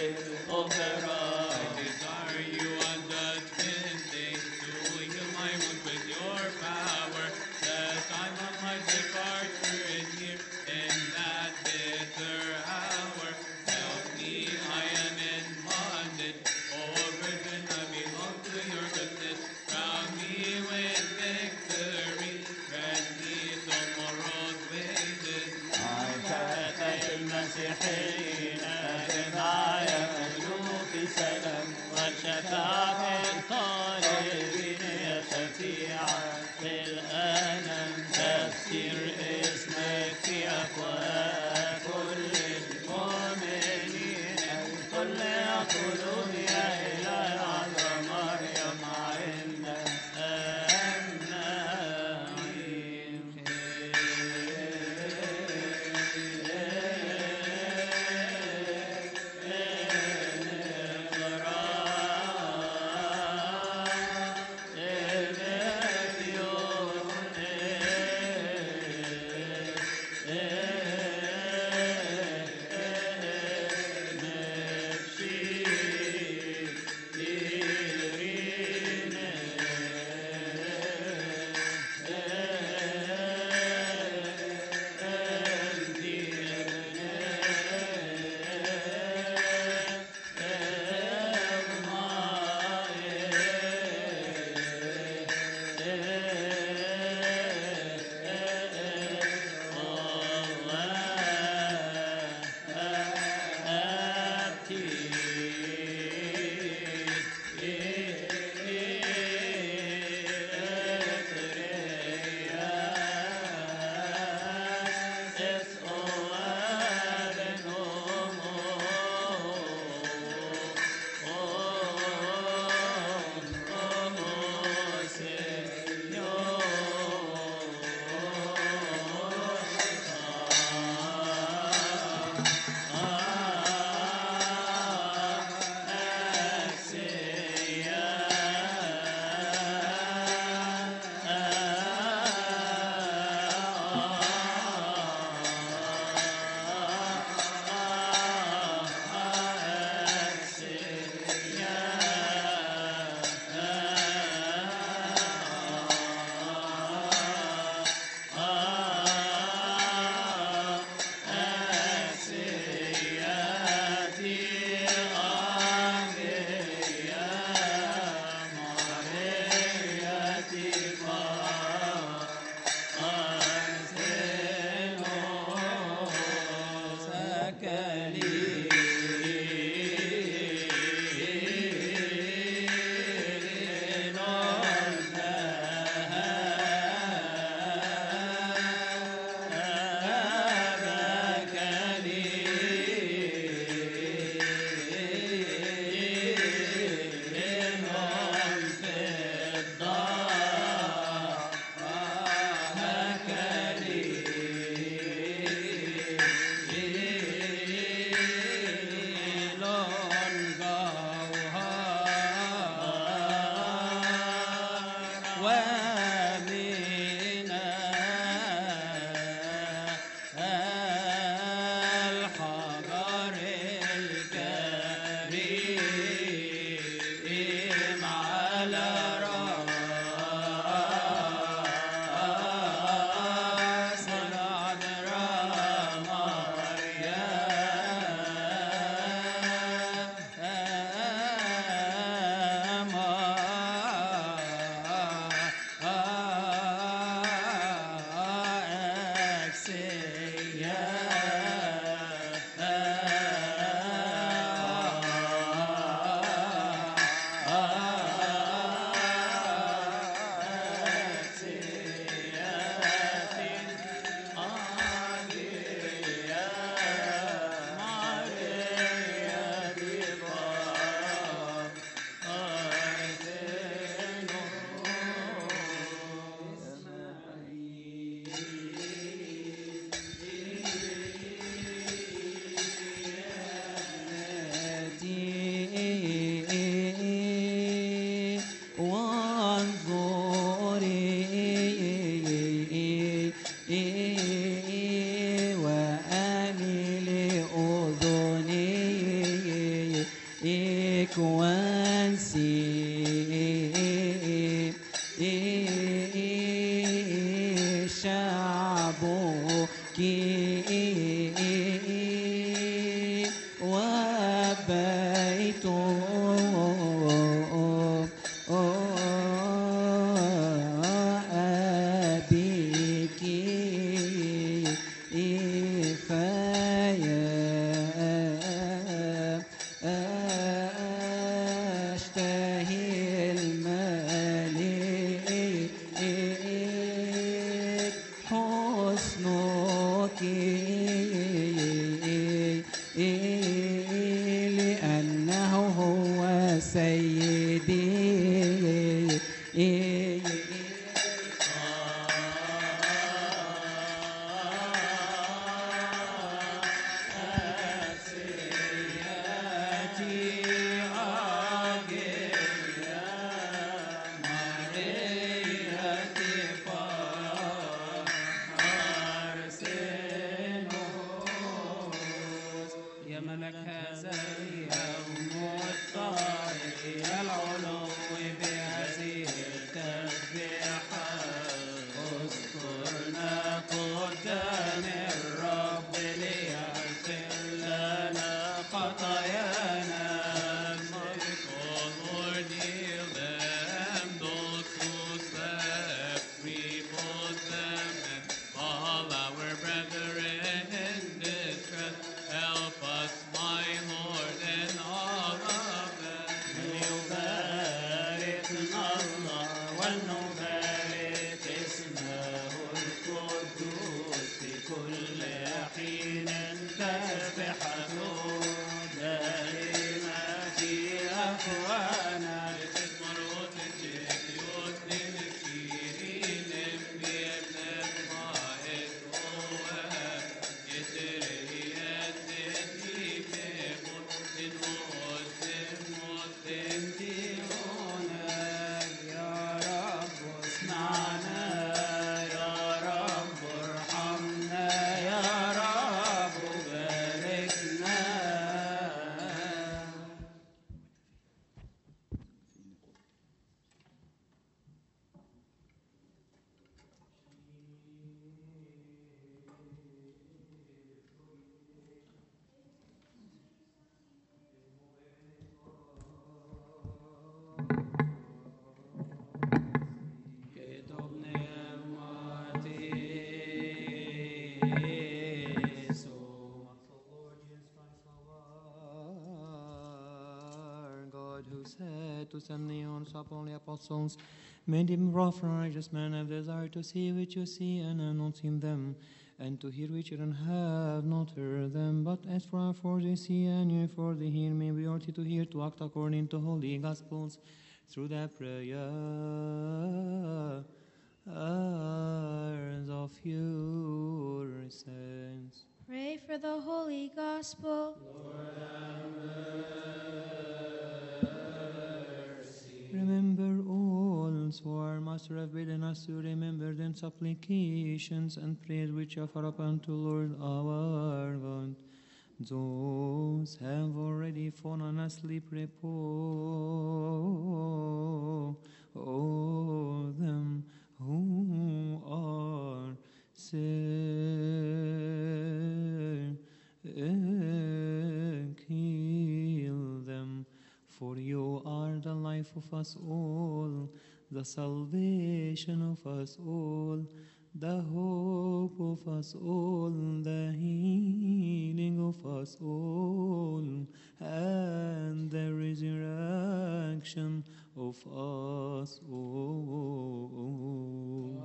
[SPEAKER 9] الأخرى
[SPEAKER 8] Desire you on judgment day to heal my wound with your power. The time of my departure is near. In that bitter hour, help me. I am in bondage. Oh, Virgin, I belong to your goodness. Crown me with victory. Grant me tomorrow's wages.
[SPEAKER 9] عاشت المسيحيين معايا ملوك سلام وشفاعة الطالبين يا شفيعا في الألم تفسير اسمك في أفواه كل المؤمنين الكل يقولون يا إله العظمى مريم عنا النعيم
[SPEAKER 2] وبيت أبيك فيا أشتهي الملك حسنك لأنه هو سيدي
[SPEAKER 3] يا ملك هذا اليوم الطارئ العلو بهذه التسبيحة اذكرنا قدام الرب ليغفر لنا خطايانا
[SPEAKER 8] Lord, heal them, those who slept, repose them, and all our brethren in distress. Help us, my Lord, and all of them.
[SPEAKER 2] ليباركنا الله ولنبارك اسمه القدوس في كل حين تسبحته دائما في أفوانا يا رب اسمعنا يا رب ارحمنا يا رب باركنا كتب نعمتي يسوع.
[SPEAKER 1] Our God who said to send the on upon the apostles, made him rough and righteous men have desire to see which you see and have not seen them, and to hear which you don't have not heard them. But as for for they see and you for they hear me, we ought to hear to act according to holy gospels through the prayers of your saints.
[SPEAKER 4] Pray for the Holy Gospel.
[SPEAKER 1] Remember all who our Master have bidden us to remember them supplications and prayers which offer up unto Lord our God. Those have already fallen asleep, repose. Oh, them who are sick, heal them. For you are the life of us all, the salvation of us all, the hope of us all, the healing of us all, and the resurrection of us all.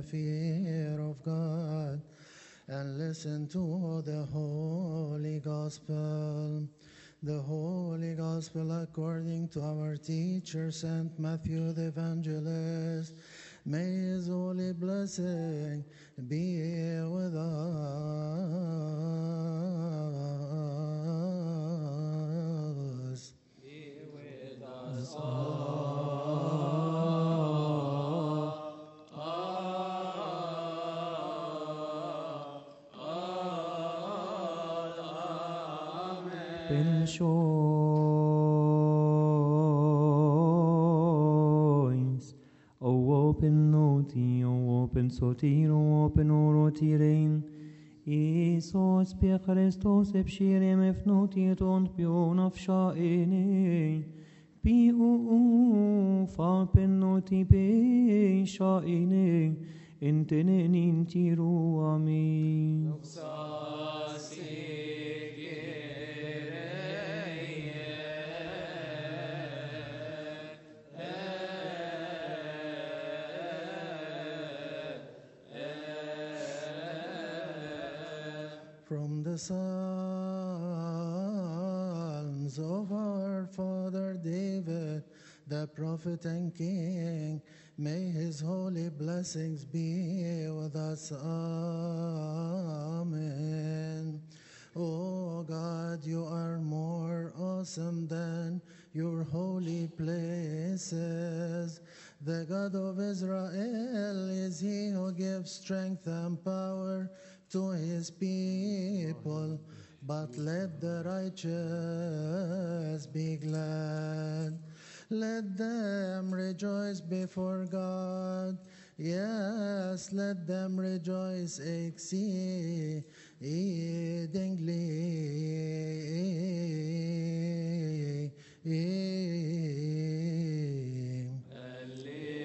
[SPEAKER 11] fear of God and listen to the Holy Gospel. The Holy Gospel according to our teacher, St. Matthew the Evangelist. May his holy blessing be with us.
[SPEAKER 8] Be with us
[SPEAKER 1] Pensiois, o open noti, o open sotir, o open orotirein, Isos pe Christos epshirem efnotit und pion afshaene, pi u fa penoti pe shaene, intenenin tiru amin.
[SPEAKER 11] From the Psalms of our father David, the prophet and king, may his holy blessings be with us. Amen. Oh God, you are more awesome than your holy places. The God of Israel is he who gives strength and power to his people. But let the righteous be glad. Let them rejoice before God. Yes, let them rejoice exceedingly.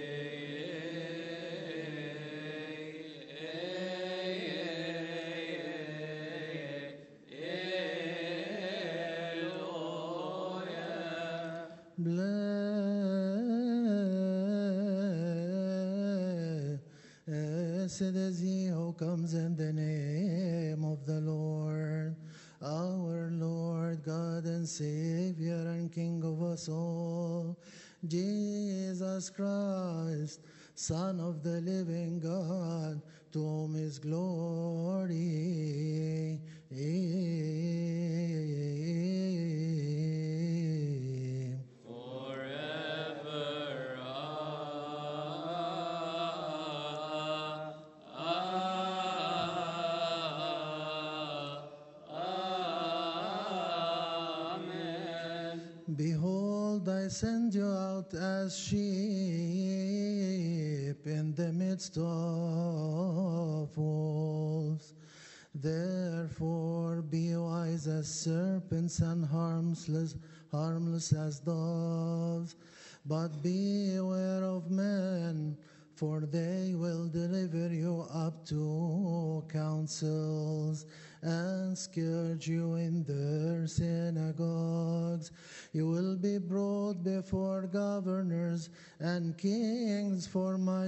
[SPEAKER 11] Blessed is he who comes in the name of the Lord, our Lord, God and Savior and King of us all, Jesus Christ, Son of the living God, to whom is glory.
[SPEAKER 8] forever. Amen.
[SPEAKER 11] Behold, I send you out as sheep in the midst of wolves. Therefore, be wise as serpents and harmless, harmless as doves. But beware of men, for they will deliver you up to councils and scourge you in their synagogues. You will be brought before governors and kings for my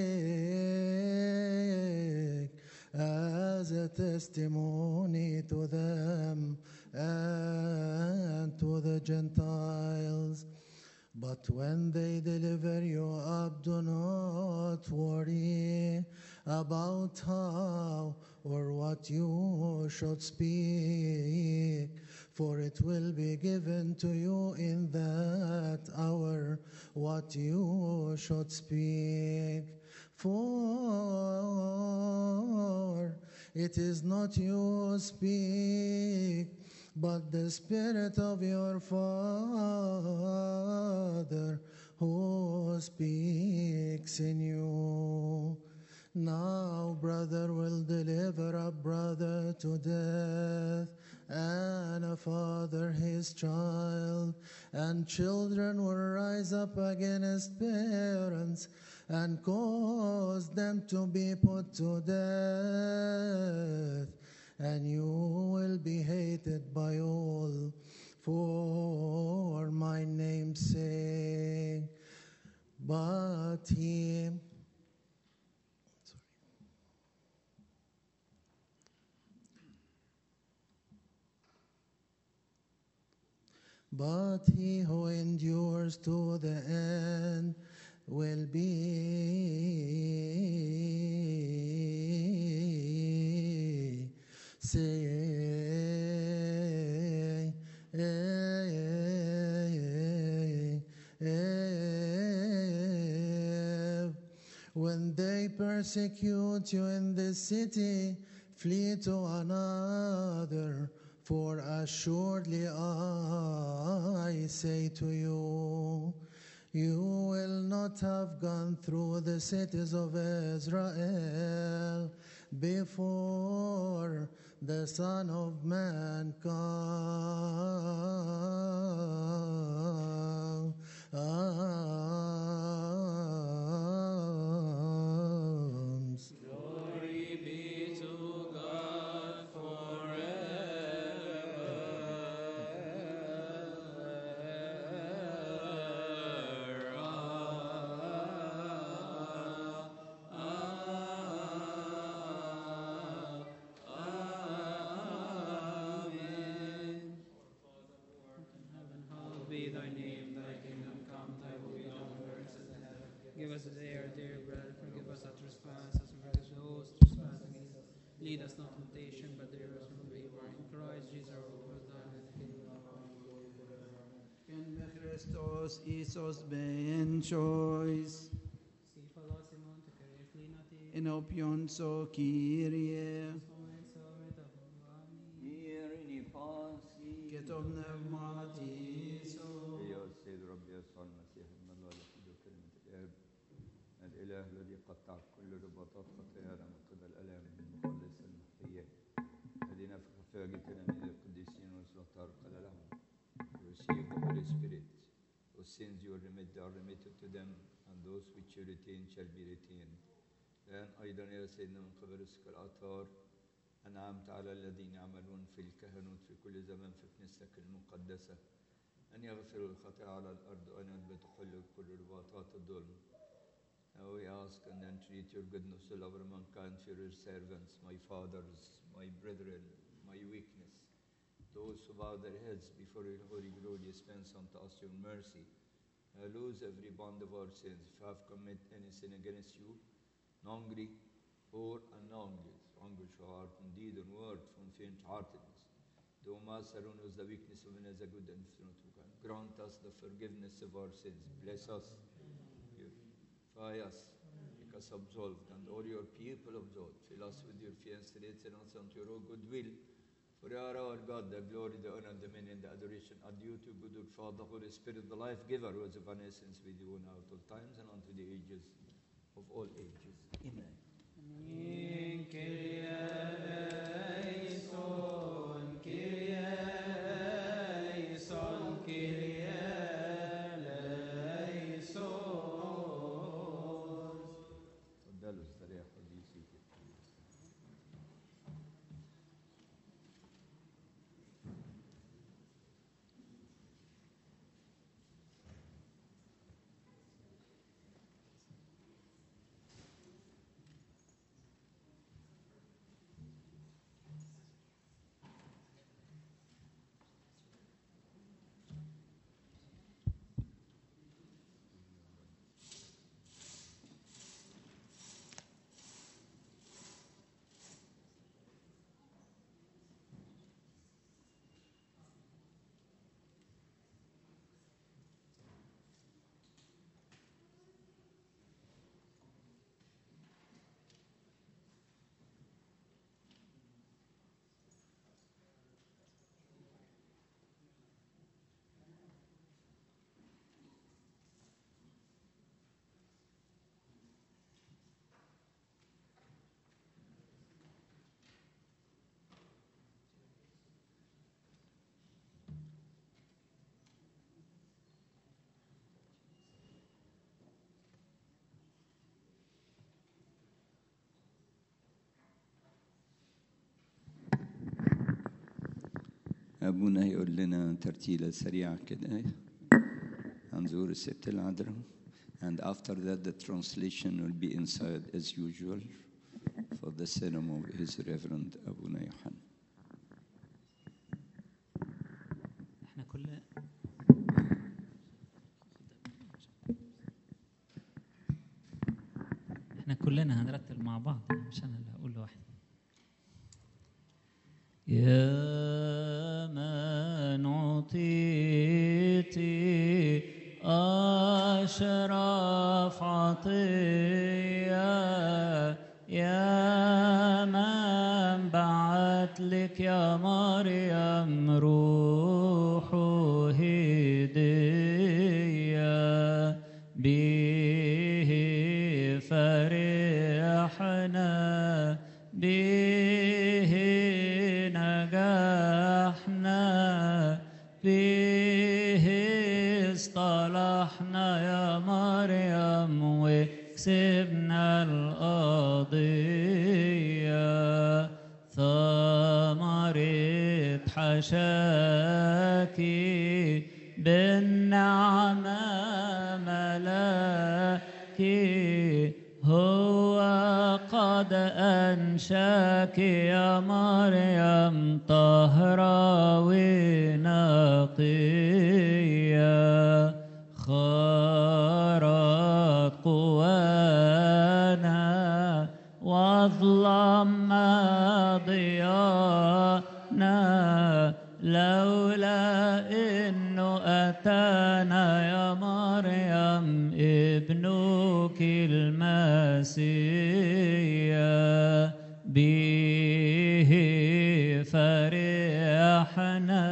[SPEAKER 11] sake as a testimony to them and to the Gentiles. But when they deliver you up, do not worry about how or what you should speak, for it will be given to you in that hour what you should speak. For it is not you who speak, but the Spirit of your Father who speaks in you. Now, brother will deliver a brother to death, and a father his child, and children will rise up against parents and cause them to be put to death, and you will be hated by all for my name's sake. But he but he who endures to the end will be saved. When they persecute you in this city, flee to another. For assuredly I say to you, you will not have gone through the cities of Israel before the Son of Man comes.
[SPEAKER 8] Glory be to God forever. Amen.
[SPEAKER 3] Hallowed be thy name, thy kingdom come, thy will be done on earth as in heaven. Give us today our daily bread, forgive us our trespasses, and forgive those trespassing against us. Lead us not into temptation, but deliver us from evil. In Christ Jesus our Lord, thine is the kingdom, the power, and the glory forever.
[SPEAKER 9] In Christos Isos ben choice.
[SPEAKER 3] Si falasimon te kereflinati,
[SPEAKER 9] In opion so Kyrie.
[SPEAKER 3] somen somet apogami.
[SPEAKER 5] Irini pasi.
[SPEAKER 9] Ketom pneumatiso.
[SPEAKER 5] يا السيد رب يسوع المسيح ابن الله الوحيد وكلمة الآب الإله الذي قطع كل رباطات خطايانا من قبل الآلام المخلص المحيي الذي نفخ في تلاميذ القديسين والسلطان قال لهم receive the Holy Spirit whose sins you remit are remitted to them and those which you retain shall be retained الآن أيضا يا سيدنا من قبل رزق الأطهار أنعمت على الذين يعملون في الكهنوت في كل زمان في كنيستك المقدسة أن يغفروا الخطايا على الأرض وأن يثبتوا كل كل رباطات الظلم. Now we ask and entreat your goodness to love mankind for your servants, my fathers, my brethren, my weakness, those who bow their heads before your holy glory, dispense unto us your mercy. Uh, lose every bond of our sins. If I have committed any sin against you, knowingly or unknowingly, anguish of heart and deed and word from faint-heartedness. Do Master knows the weakness of man as a good and infinite who can grant us the forgiveness of our sins. Bless us, purify us, make us absolved, and all your people absolved. Fill us with your fear and strengthen us unto your own good will. For you are our God, the glory, the honor, the dominion, the adoration are due to good old Father, Holy Spirit, the life giver, who is of an essence with you now at all times and unto the ages of all ages. Amen.
[SPEAKER 3] In Kyrie eleison, Kyrie eleison, Kyrie eleison.
[SPEAKER 5] تفضلوا استريحوا دي سيتي أبونا هيقول لنا ترتيلة سريعة كده هنزور الست العذراء and after that the translation will be inside as usual for the ceremony of his reverend أبونا يوحنا
[SPEAKER 2] احنا كل
[SPEAKER 7] مع بعض مش انا اللي هقول لوحدي يا من عطيتي أشرف عطية يا من بعت لك يا مريم روح هدية به فرحنا به نجحنا به اصطلحنا يا مريم وكسبنا القضية ثمرة حشاكي بالنعمة ملاكي هو قد أنشاك يا مريم طهرة ونقية خارت قوانا واظلم ضيانا لولا انه اتانا يا مريم ابنك المسيح به فرحنا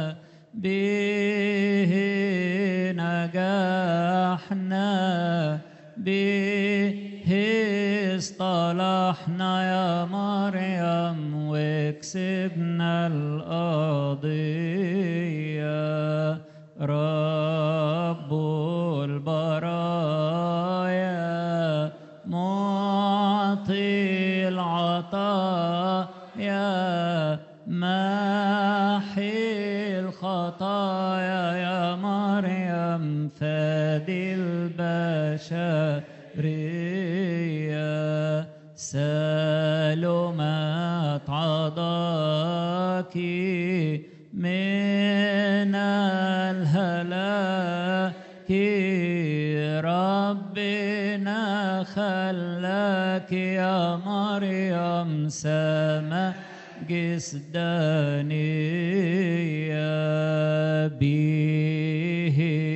[SPEAKER 7] به نجحنا به اصطلحنا يا مريم وكسبنا القضية رب البرايا معطي العطايا محي الخطايا يا مريم فادي البشرية سلمت عضاك من الهلاك ربنا خلاك يا مريم سما جسدانية به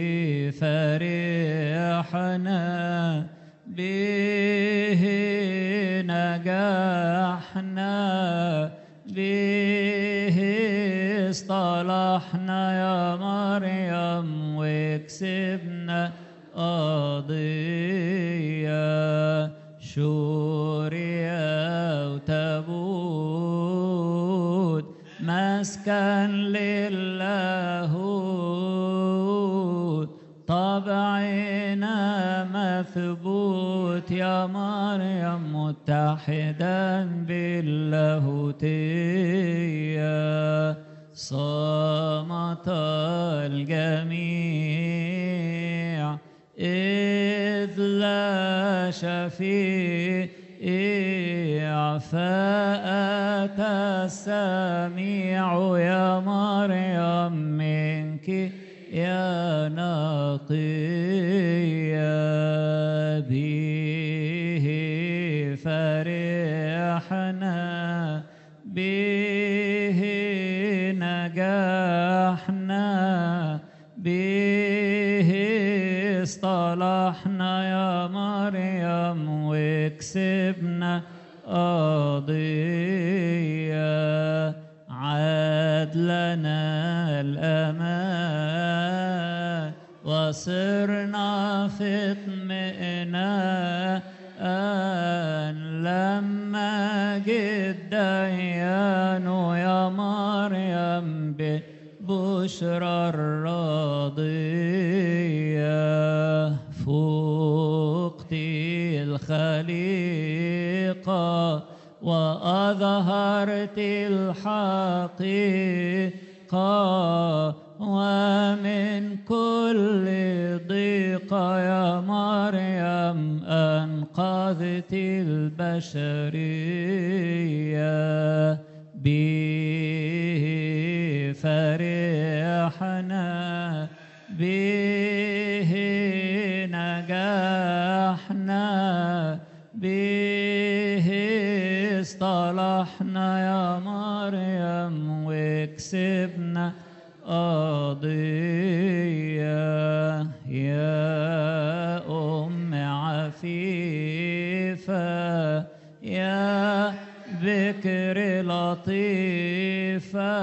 [SPEAKER 7] فرحنا به نجحنا به اصطلحنا يا مريم وكسبنا قضية شوريا وتابوت مسكن للاهوت طبعنا مثبوت يا مريم متحدا باللاهوتية صمت الجميع إذ لا شفيع فأتى السميع يا مريم منك يا نقيا به فرحنا به نجحنا به اصطلحنا يا مريم وكسبنا قضية عاد لنا الأمان وصرنا في اطمئنان لما جد ديان يا مريم بالبشرى الراضية فوقت الخليقة وأظهرت الحقيقة ومن كل ضيقة يا مريم أنقذت البشرية به فرحنا به نجحنا به اصطلحنا يا مريم وكسبنا قضية يا أم عفيفة يا بكر لطيفة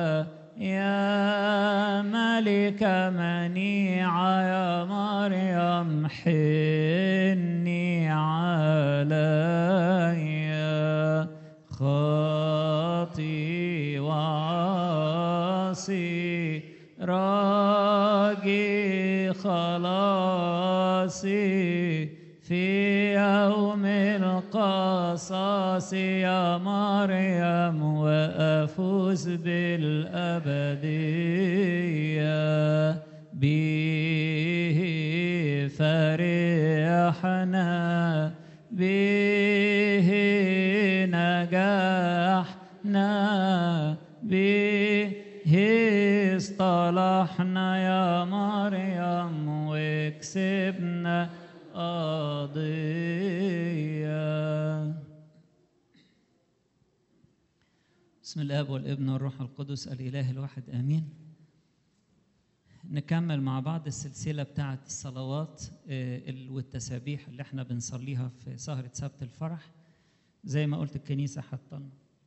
[SPEAKER 7] يا ملكة منيعة يا مريم حني عليا خاطي وعاصي راجي خلاصي في يوم القصاص يا مريم وأفوز بالأبدية به فرحنا به نجحنا به اصطلحنا يا مريم وكسبنا قضية بسم الاب والابن والروح القدس الاله الواحد امين نكمل مع بعض السلسله بتاعه الصلوات آه، ال- والتسابيح اللي احنا بنصليها في سهره سبت الفرح زي ما قلت الكنيسه حطلنا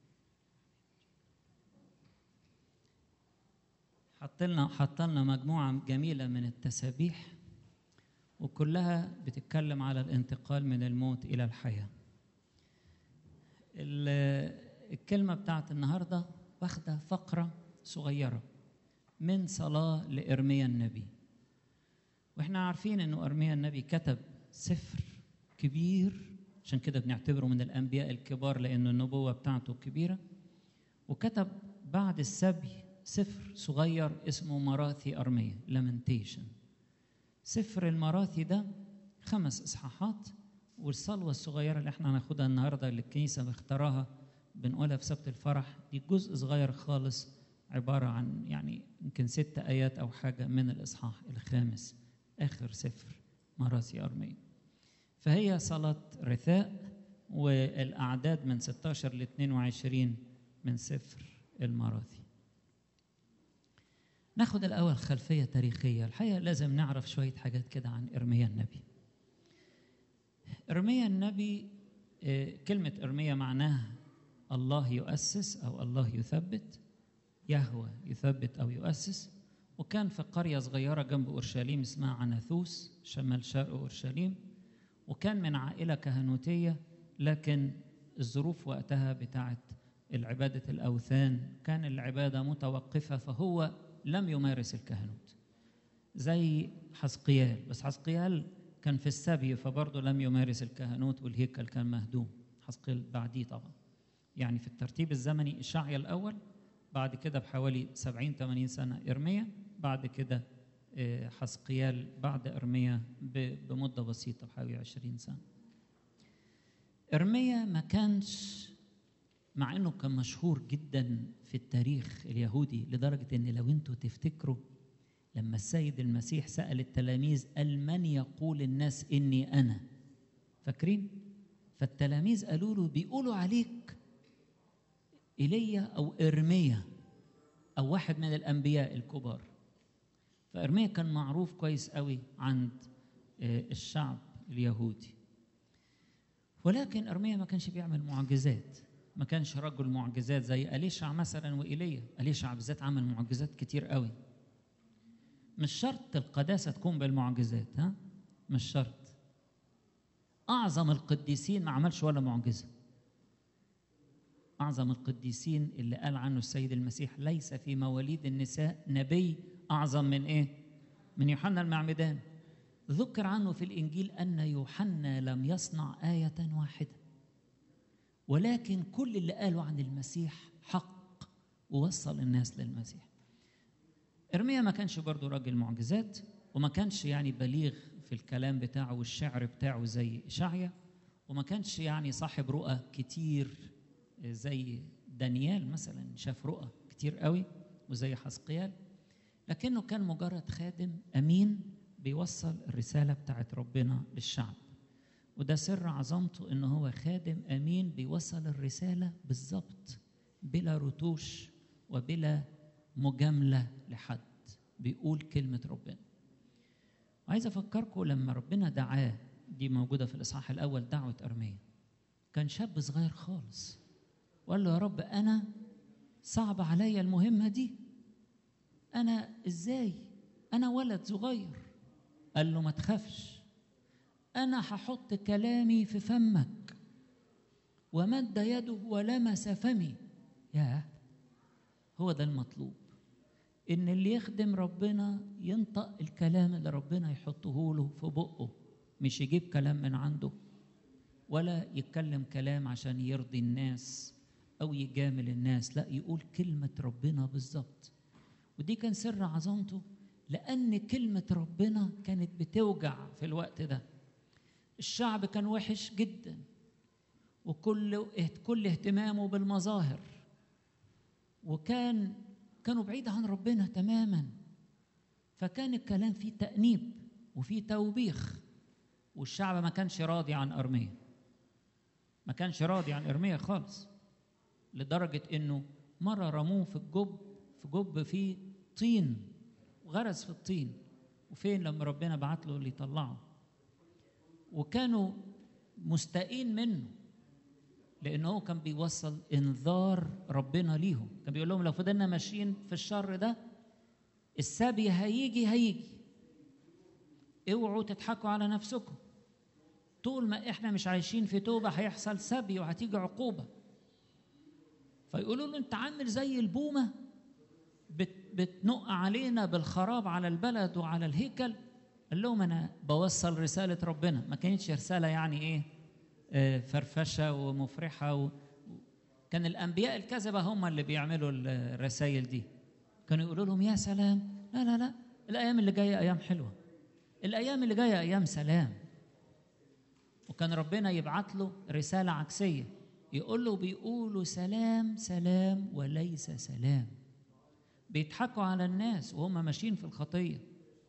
[SPEAKER 7] حطلنا حطلنا مجموعه جميله من التسابيح وكلها بتتكلم على الانتقال من الموت الى الحياه ال- الكلمه بتاعت النهارده واخده فقره صغيره من صلاه لارميا النبي واحنا عارفين انه ارميا النبي كتب سفر كبير عشان كده بنعتبره من الانبياء الكبار لانه النبوه بتاعته كبيره وكتب بعد السبي سفر صغير اسمه مراثي ارميا لامنتيشن سفر المراثي ده خمس اصحاحات والصلوه الصغيره اللي احنا هناخدها النهارده اللي الكنيسه مختاراها بنقولها في سبت الفرح دي جزء صغير خالص عباره عن يعني يمكن ست ايات او حاجه من الاصحاح الخامس اخر سفر مراثي ارميا فهي صلاه رثاء والاعداد من 16 ل 22 من سفر المراثي ناخد الأول خلفية تاريخية الحقيقة لازم نعرف شوية حاجات كده عن إرميا النبي إرميا النبي آه، كلمة إرميا معناها الله يؤسس أو الله يثبت يهوى يثبت أو يؤسس وكان في قرية صغيرة جنب أورشليم اسمها عناثوس شمال شرق أورشليم وكان من عائلة كهنوتية لكن الظروف وقتها بتاعت العبادة الأوثان كان العبادة متوقفة فهو لم يمارس الكهنوت زي حسقيال بس حسقيال كان في السبي فبرضه لم يمارس الكهنوت والهيكل كان مهدوم حسقيال بعديه طبعا يعني في الترتيب الزمني إشعيا الأول بعد كده بحوالي 70 80 سنة إرميا بعد كده آه، حسقيال بعد إرميا ب- بمدة بسيطة بحوالي 20 سنة إرميا ما كانش مع انه كان مشهور جدا في التاريخ اليهودي لدرجه ان لو انتوا تفتكروا لما السيد المسيح سال التلاميذ قال من يقول الناس اني انا فاكرين فالتلاميذ قالوا له بيقولوا عليك ايليا او ارميا او واحد من الانبياء الكبار فارميا كان معروف كويس قوي عند آه، الشعب اليهودي ولكن ارميا ما كانش بيعمل معجزات ما كانش رجل معجزات زي أليشع مثلا وإيليا أليشع بالذات عمل معجزات كتير قوي مش شرط القداسة تكون بالمعجزات ها مش شرط أعظم القديسين ما عملش ولا معجزة أعظم القديسين اللي قال عنه السيد المسيح ليس في مواليد النساء نبي أعظم من إيه؟ من يوحنا المعمدان ذكر عنه في الإنجيل أن يوحنا لم يصنع آية واحدة ولكن كل اللي قالوا عن المسيح حق ووصل الناس للمسيح إرميا ما كانش برضو راجل معجزات وما كانش يعني بليغ في الكلام بتاعه والشعر بتاعه زي إشعيا وما كانش يعني صاحب رؤى كتير زي دانيال مثلا شاف رؤى كتير قوي وزي حسقيال لكنه كان مجرد خادم أمين بيوصل الرسالة بتاعت ربنا للشعب وده سر عظمته ان هو خادم امين بيوصل الرساله بالظبط بلا رتوش وبلا مجامله لحد بيقول كلمه ربنا وعايز افكركم لما ربنا دعاه دي موجوده في الاصحاح الاول دعوه ارميا كان شاب صغير خالص وقال له يا رب انا صعب عليا المهمه دي انا ازاي انا ولد صغير قال له ما تخافش انا هحط كلامي في فمك ومد يده ولمس فمي ياه هو ده المطلوب ان اللي يخدم ربنا ينطق الكلام اللي ربنا يحطه له في بقه مش يجيب كلام من عنده ولا يتكلم كلام عشان يرضي الناس او يجامل الناس لا يقول كلمه ربنا بالظبط ودي كان سر عظمته لان كلمه ربنا كانت بتوجع في الوقت ده الشعب كان وحش جدا وكل كل اهتمامه بالمظاهر وكان كانوا بعيد عن ربنا تماما فكان الكلام فيه تأنيب وفيه توبيخ والشعب ما كانش راضي عن أرميا ما كانش راضي عن إرميا خالص لدرجة إنه مرة رموه في الجب في جب فيه طين وغرز في الطين وفين لما ربنا بعت له اللي يطلعه وكانوا مستائين منه لأنه هو كان بيوصل إنذار ربنا ليهم كان بيقول لهم لو فضلنا ماشيين في الشر ده السبي هيجي هيجي اوعوا تضحكوا على نفسكم طول ما احنا مش عايشين في توبة هيحصل سبي وهتيجي عقوبة فيقولوا له انت عامل زي البومة بت بتنق علينا بالخراب على البلد وعلى الهيكل قال لهم انا بوصل رسالة ربنا ما كانتش رسالة يعني ايه آه فرفشة ومفرحة و... كان الأنبياء الكذبة هم اللي بيعملوا الرسائل دي كانوا يقولوا لهم يا سلام لا لا لا الأيام اللي جاية أيام حلوة الأيام اللي جاية أيام سلام وكان ربنا يبعت له رسالة عكسية يقول له بيقولوا سلام سلام وليس سلام بيضحكوا على الناس وهم ماشيين في الخطية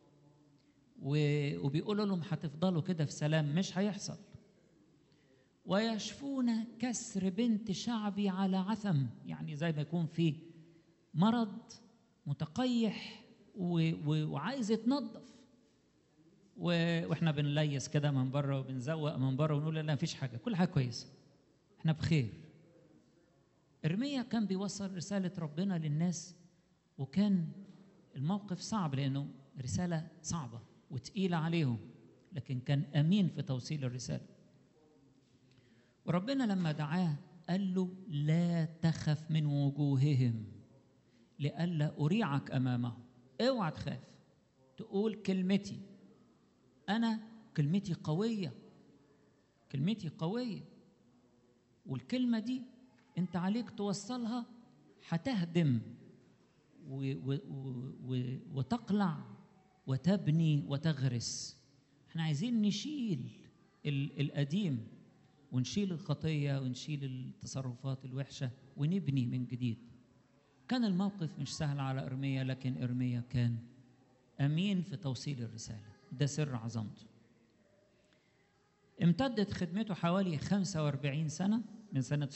[SPEAKER 7] وبيقولوا لهم هتفضلوا كده في سلام مش هيحصل ويشفون كسر بنت شعبي على عثم يعني زي ما يكون في مرض متقيح و... و... وعايز يتنظف و... واحنا بنليس كده من بره وبنزوق من بره ونقول لا مفيش حاجه كل حاجه كويسه احنا بخير ارميا كان بيوصل رساله ربنا للناس وكان الموقف صعب لانه رساله صعبه وتقيله عليهم لكن كان امين في توصيل الرساله وربنا لما دعاه قال له لا تخف من وجوههم لئلا أريعك أمامهم اوعى تخاف تقول كلمتي أنا كلمتي قوية كلمتي قوية والكلمة دي أنت عليك توصلها هتهدم و و و وتقلع وتبني وتغرس احنا عايزين نشيل القديم ونشيل الخطية ونشيل التصرفات الوحشة ونبني من جديد كان الموقف مش سهل على إرميا لكن إرميا كان أمين في توصيل الرسالة ده سر عظمته امتدت خدمته حوالي 45 سنة من سنة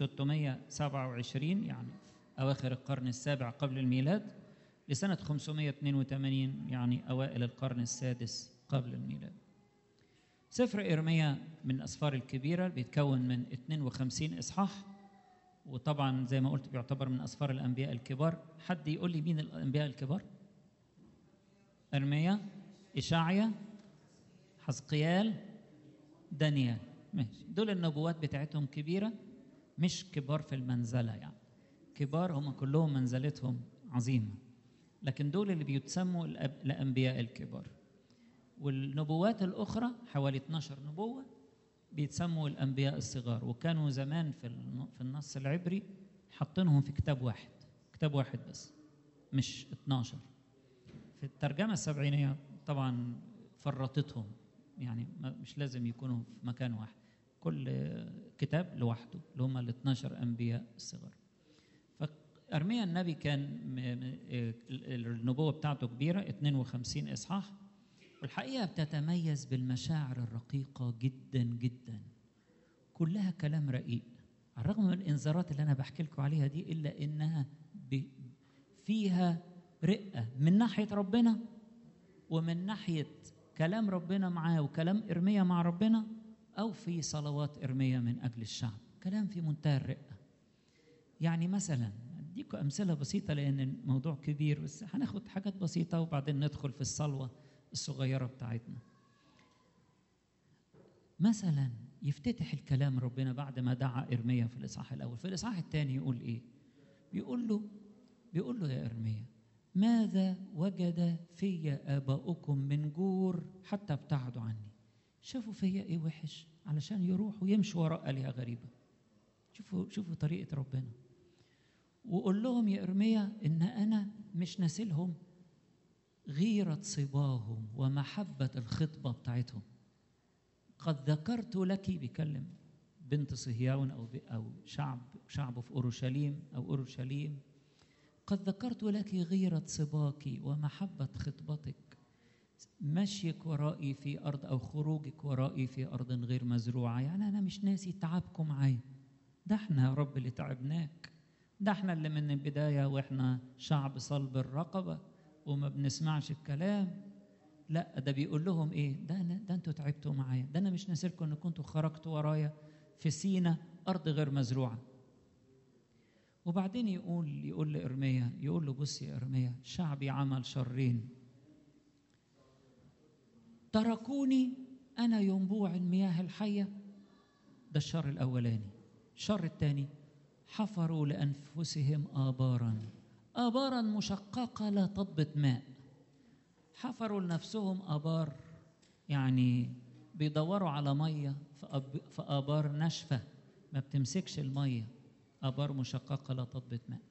[SPEAKER 7] 627 يعني أواخر القرن السابع قبل الميلاد لسنة 582 يعني أوائل القرن السادس قبل الميلاد سفر إرميا من الأسفار الكبيرة بيتكون من 52 إصحاح وطبعا زي ما قلت بيعتبر من أسفار الأنبياء الكبار حد يقول لي مين الأنبياء الكبار إرميا إشعيا حزقيال دانيال ماشي دول النبوات بتاعتهم كبيرة مش كبار في المنزلة يعني كبار هم كلهم منزلتهم عظيمة لكن دول اللي بيتسموا الأنبياء الكبار والنبوات الأخرى حوالي 12 نبوة بيتسموا الأنبياء الصغار وكانوا زمان في في النص العبري حاطينهم في كتاب واحد كتاب واحد بس مش 12 في الترجمة السبعينية طبعا فرطتهم يعني مش لازم يكونوا في مكان واحد كل كتاب لوحده اللي هم ال 12 أنبياء الصغار فأرميا النبي كان النبوة بتاعته كبيرة 52 إصحاح والحقيقة بتتميز بالمشاعر الرقيقة جدا جدا كلها كلام رقيق على الرغم من الإنذارات اللي أنا بحكي لكم عليها دي إلا إنها ب- فيها رقة من ناحية ربنا ومن ناحية كلام ربنا معاه وكلام إرميا مع ربنا أو في صلوات إرميا من أجل الشعب كلام في منتهى الرقة يعني مثلا أديكم أمثلة بسيطة لأن الموضوع كبير بس هناخد حاجات بسيطة وبعدين ندخل في الصلوة الصغيرة بتاعتنا مثلا يفتتح الكلام ربنا بعد ما دعا إرميا في الإصحاح الأول في الإصحاح الثاني يقول إيه بيقول له بيقول له يا إرميا ماذا وجد في آباؤكم من جور حتى ابتعدوا عني شافوا فيا إيه وحش علشان يروحوا يمشوا وراء آلهة غريبة شوفوا شوفوا طريقة ربنا وقول لهم يا إرميا إن أنا مش ناسلهم غيرة صباهم ومحبة الخطبة بتاعتهم قد ذكرت لك بيكلم بنت صهيون أو أو شعب شعبه في أورشليم أو أورشليم قد ذكرت لك غيرة صباك ومحبة خطبتك مشيك ورائي في أرض أو خروجك ورائي في أرض غير مزروعة يعني أنا مش ناسي تعبكم معايا ده احنا يا رب اللي تعبناك ده احنا اللي من البداية واحنا شعب صلب الرقبة وما بنسمعش الكلام لا ده بيقول لهم ايه ده أنا ده انتوا تعبتوا معايا ده انا مش ناسلكم ان كنتوا خرجتوا ورايا في سينا ارض غير مزروعه وبعدين يقول يقول لإرميا يقول له بص يا إرميا شعبي عمل شرين تركوني أنا ينبوع المياه الحية ده الشر الأولاني الشر الثاني حفروا لأنفسهم آبارا آبارا مشققة لا تضبط ماء حفروا لنفسهم آبار يعني بيدوروا على مية في أب- في آبار ناشفة ما بتمسكش المية آبار مشققة لا تضبط ماء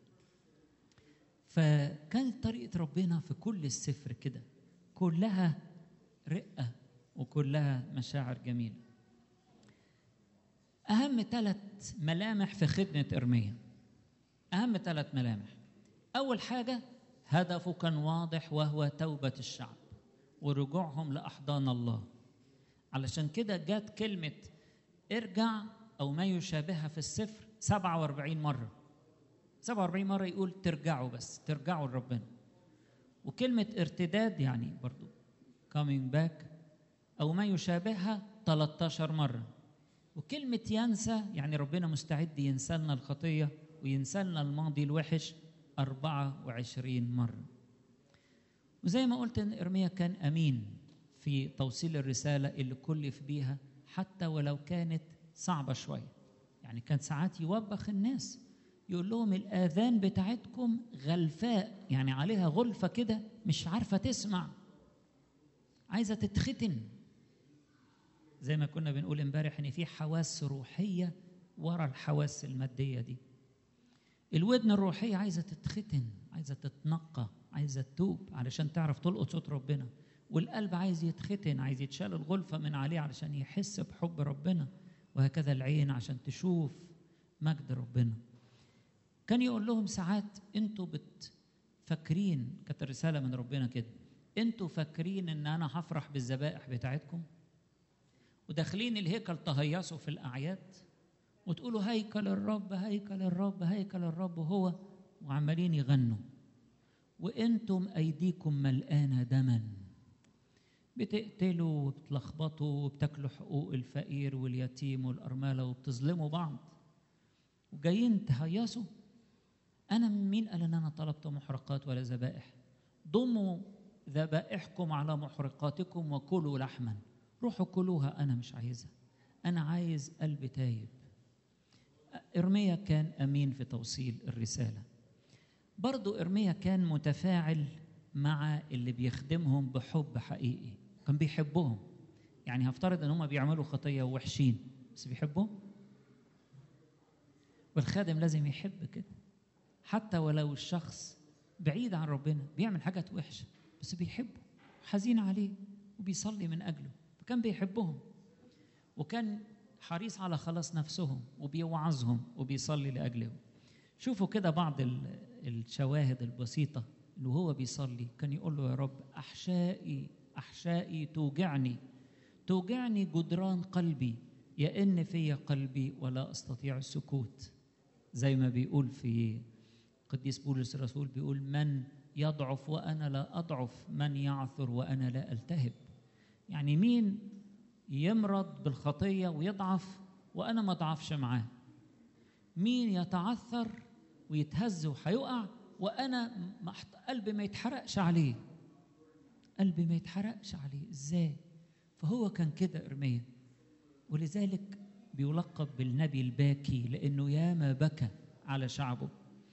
[SPEAKER 7] فكانت طريقة ربنا في كل السفر كده كلها رقة وكلها مشاعر جميلة أهم ثلاث ملامح في خدمة إرميا أهم ثلاث ملامح أول حاجة هدفه كان واضح وهو توبة الشعب ورجوعهم لأحضان الله علشان كده جت كلمة ارجع أو ما يشابهها في السفر 47 مرة 47 مرة يقول ترجعوا بس ترجعوا لربنا وكلمة ارتداد يعني برضو coming back أو ما يشابهها 13 مرة وكلمة ينسى يعني ربنا مستعد ينسى لنا الخطية وينسى لنا الماضي الوحش 24 مرة وزي ما قلت ان ارميا كان امين في توصيل الرسالة اللي كلف بيها حتى ولو كانت صعبة شوية يعني كان ساعات يوبخ الناس يقول لهم الآذان بتاعتكم غلفاء يعني عليها غلفة كده مش عارفة تسمع عايزة تتختن زي ما كنا بنقول امبارح ان في حواس روحية ورا الحواس المادية دي الودن الروحية عايزة تتختن عايزة تتنقى عايزة تتوب علشان تعرف تلقط صوت ربنا والقلب عايز يتختن عايز يتشال الغلفة من عليه علشان يحس بحب ربنا وهكذا العين عشان تشوف مجد ربنا كان يقول لهم ساعات انتوا بت فاكرين كانت الرسالة من ربنا كده انتوا فاكرين ان انا هفرح بالذبائح بتاعتكم وداخلين الهيكل تهيصوا في الاعياد وتقولوا هيكل الرب هيكل الرب هيكل الرب هو وعمالين يغنوا وانتم ايديكم ملقانه دما بتقتلوا وبتلخبطوا وبتاكلوا حقوق الفقير واليتيم والارمله وبتظلموا بعض وجايين تهيصوا انا مين قال ان انا طلبت محرقات ولا ذبائح ضموا ذبائحكم على محرقاتكم وكلوا لحما روحوا كلوها انا مش عايزها انا عايز قلب تايب ارميا كان امين في توصيل الرساله برضو ارميا كان متفاعل مع اللي بيخدمهم بحب حقيقي كان بيحبهم يعني هفترض ان هم بيعملوا خطيه ووحشين بس بيحبهم والخادم لازم يحب كده حتى ولو الشخص بعيد عن ربنا بيعمل حاجات وحشه بس بيحبه حزين عليه وبيصلي من اجله فكان بيحبهم وكان حريص على خلاص نفسهم وبيوعظهم وبيصلي لاجلهم شوفوا كده بعض الشواهد البسيطه اللي هو بيصلي كان يقول له يا رب احشائي أحشائي توجعني توجعني جدران قلبي يئن في قلبي ولا أستطيع السكوت زي ما بيقول في قديس بولس الرسول بيقول من يضعف وأنا لا أضعف من يعثر وأنا لا ألتهب يعني مين يمرض بالخطية ويضعف وأنا ما أضعفش معاه مين يتعثر ويتهز وهيقع وأنا ما أحط- قلبي ما يتحرقش عليه قلبي ما يتحرقش عليه إزاي فهو كان كده إرميا ولذلك بيلقب بالنبي الباكي لأنه ياما بكى على شعبه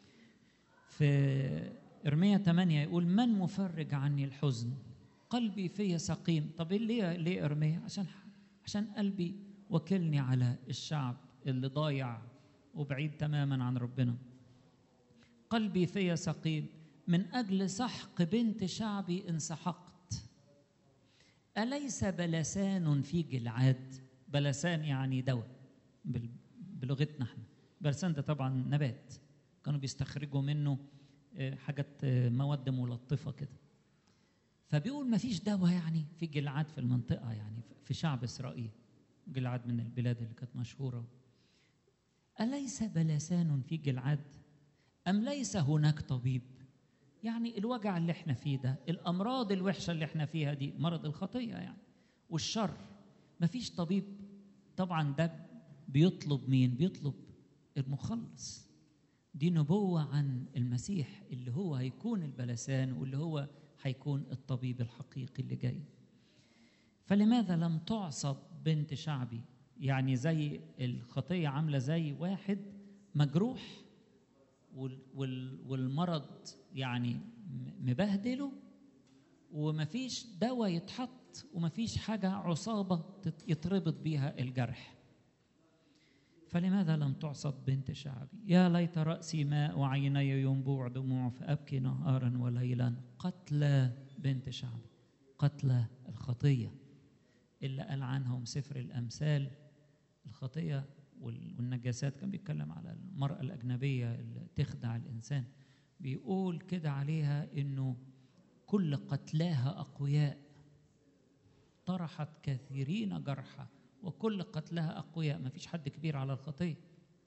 [SPEAKER 7] في إرميا 8 يقول من مفرج عني الحزن قلبي في سقيم طب ليه ليه إرميا عشان عشان قلبي وكلني على الشعب اللي ضايع وبعيد تماما عن ربنا قلبي في سقيم من أجل سحق بنت شعبي انسحقت أليس بلسان في جلعاد بلسان يعني دواء بال- بلغتنا احنا بلسان ده طبعا نبات كانوا بيستخرجوا منه آه، حاجات آه، مواد ملطفة كده فبيقول ما فيش دواء يعني في جلعاد في المنطقة يعني في شعب إسرائيل جلعاد من البلاد اللي كانت مشهورة أليس بلسان في جلعاد أم ليس هناك طبيب يعني الوجع اللي احنا فيه ده الأمراض الوحشة اللي احنا فيها دي مرض الخطية يعني والشر مفيش طبيب طبعا ده بيطلب مين بيطلب المخلص دي نبوة عن المسيح اللي هو هيكون البلسان واللي هو هيكون الطبيب الحقيقي اللي جاي فلماذا لم تعصب بنت شعبي يعني زي الخطية عاملة زي واحد مجروح وال وال والمرض يعني م- مبهدله ومفيش دواء يتحط ومفيش حاجة عصابة تت- يتربط بيها الجرح فلماذا لم تعصب بنت شعبي يا ليت رأسي ماء وعيني ينبوع دموع فأبكي نهارا وليلا قتلى بنت شعبي قتلى الخطية اللي قال عنهم سفر الأمثال الخطية وال- والنجاسات كان بيتكلم على المرأة الأجنبية اللي تخدع الإنسان بيقول كده عليها إنه كل قتلاها أقوياء طرحت كثيرين جرحى وكل قتلها أقوياء ما فيش حد كبير على الخطية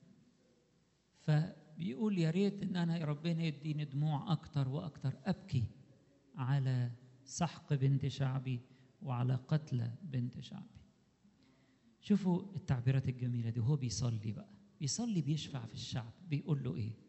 [SPEAKER 7] فبيقول يا ريت ان انا يا ربنا يديني دموع اكتر واكتر ابكي على سحق بنت شعبي وعلى قتل بنت شعبي شوفوا التعبيرات الجميله دي وهو بيصلي بقى بيصلي بيشفع في الشعب بيقول له ايه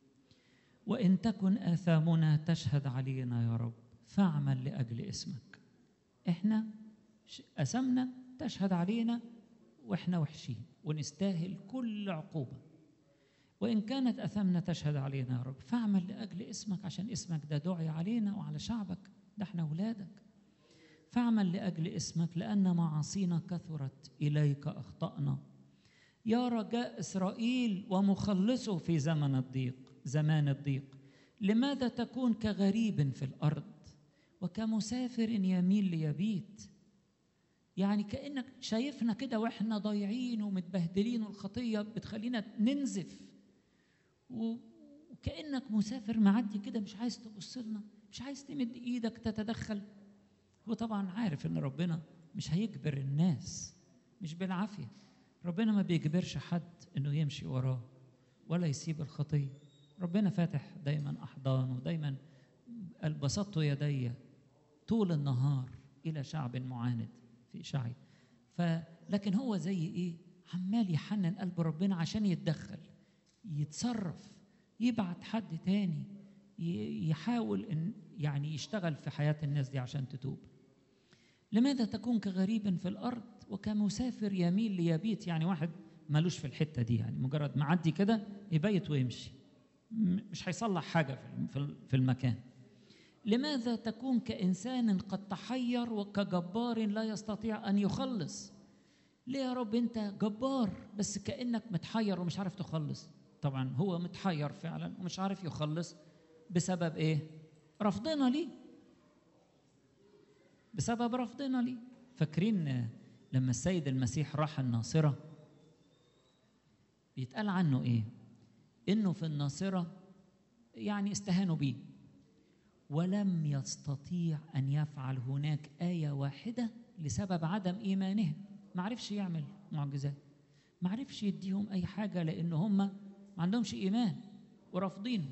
[SPEAKER 7] وان تكن اثامنا تشهد علينا يا رب فاعمل لاجل اسمك احنا ش- اثامنا تشهد علينا واحنا وحشين ونستاهل كل عقوبه وإن كانت أثمنا تشهد علينا يا رب فاعمل لأجل اسمك عشان اسمك ده دعي علينا وعلى شعبك ده احنا أولادك فاعمل لأجل اسمك لأن معاصينا كثرت إليك أخطأنا يا رجاء إسرائيل ومخلصه في زمن الضيق زمان الضيق لماذا تكون كغريب في الأرض وكمسافر يميل ليبيت يعني كأنك شايفنا كده واحنا ضايعين ومتبهدلين والخطية بتخلينا ننزف و- وكأنك مسافر معدي كده مش عايز تبص لنا مش عايز تمد ايدك تتدخل هو طبعا عارف ان ربنا مش هيجبر الناس مش بالعافية ربنا ما بيجبرش حد انه يمشي وراه ولا يسيب الخطية ربنا فاتح دايما احضان ودايما قال بسطت يدي طول النهار الى شعب معاند في اشعيا فلكن هو زي ايه عمال يحنن قلب ربنا عشان يتدخل يتصرف يبعت حد تاني ي- يحاول ان يعني يشتغل في حياه الناس دي عشان تتوب لماذا تكون كغريب في الارض وكمسافر يميل ليبيت يعني واحد ملوش في الحته دي يعني مجرد معدي كده يبيت ويمشي م- مش هيصلح حاجه في الم- في ال- في المكان لماذا تكون كإنسان قد تحير وكجبار لا يستطيع أن يخلص ليه يا رب أنت جبار بس كأنك متحير ومش عارف تخلص طبعا هو متحير فعلا ومش عارف يخلص بسبب إيه رفضنا ليه بسبب رفضنا ليه فاكرين لما السيد المسيح راح الناصرة بيتقال عنه إيه إنه في الناصرة يعني استهانوا بيه ولم يستطيع ان يفعل هناك ايه واحده لسبب عدم ايمانهم ما عرفش يعمل معجزات ما عرفش يديهم اي حاجه لان هم ما عندهمش ايمان ورافضينه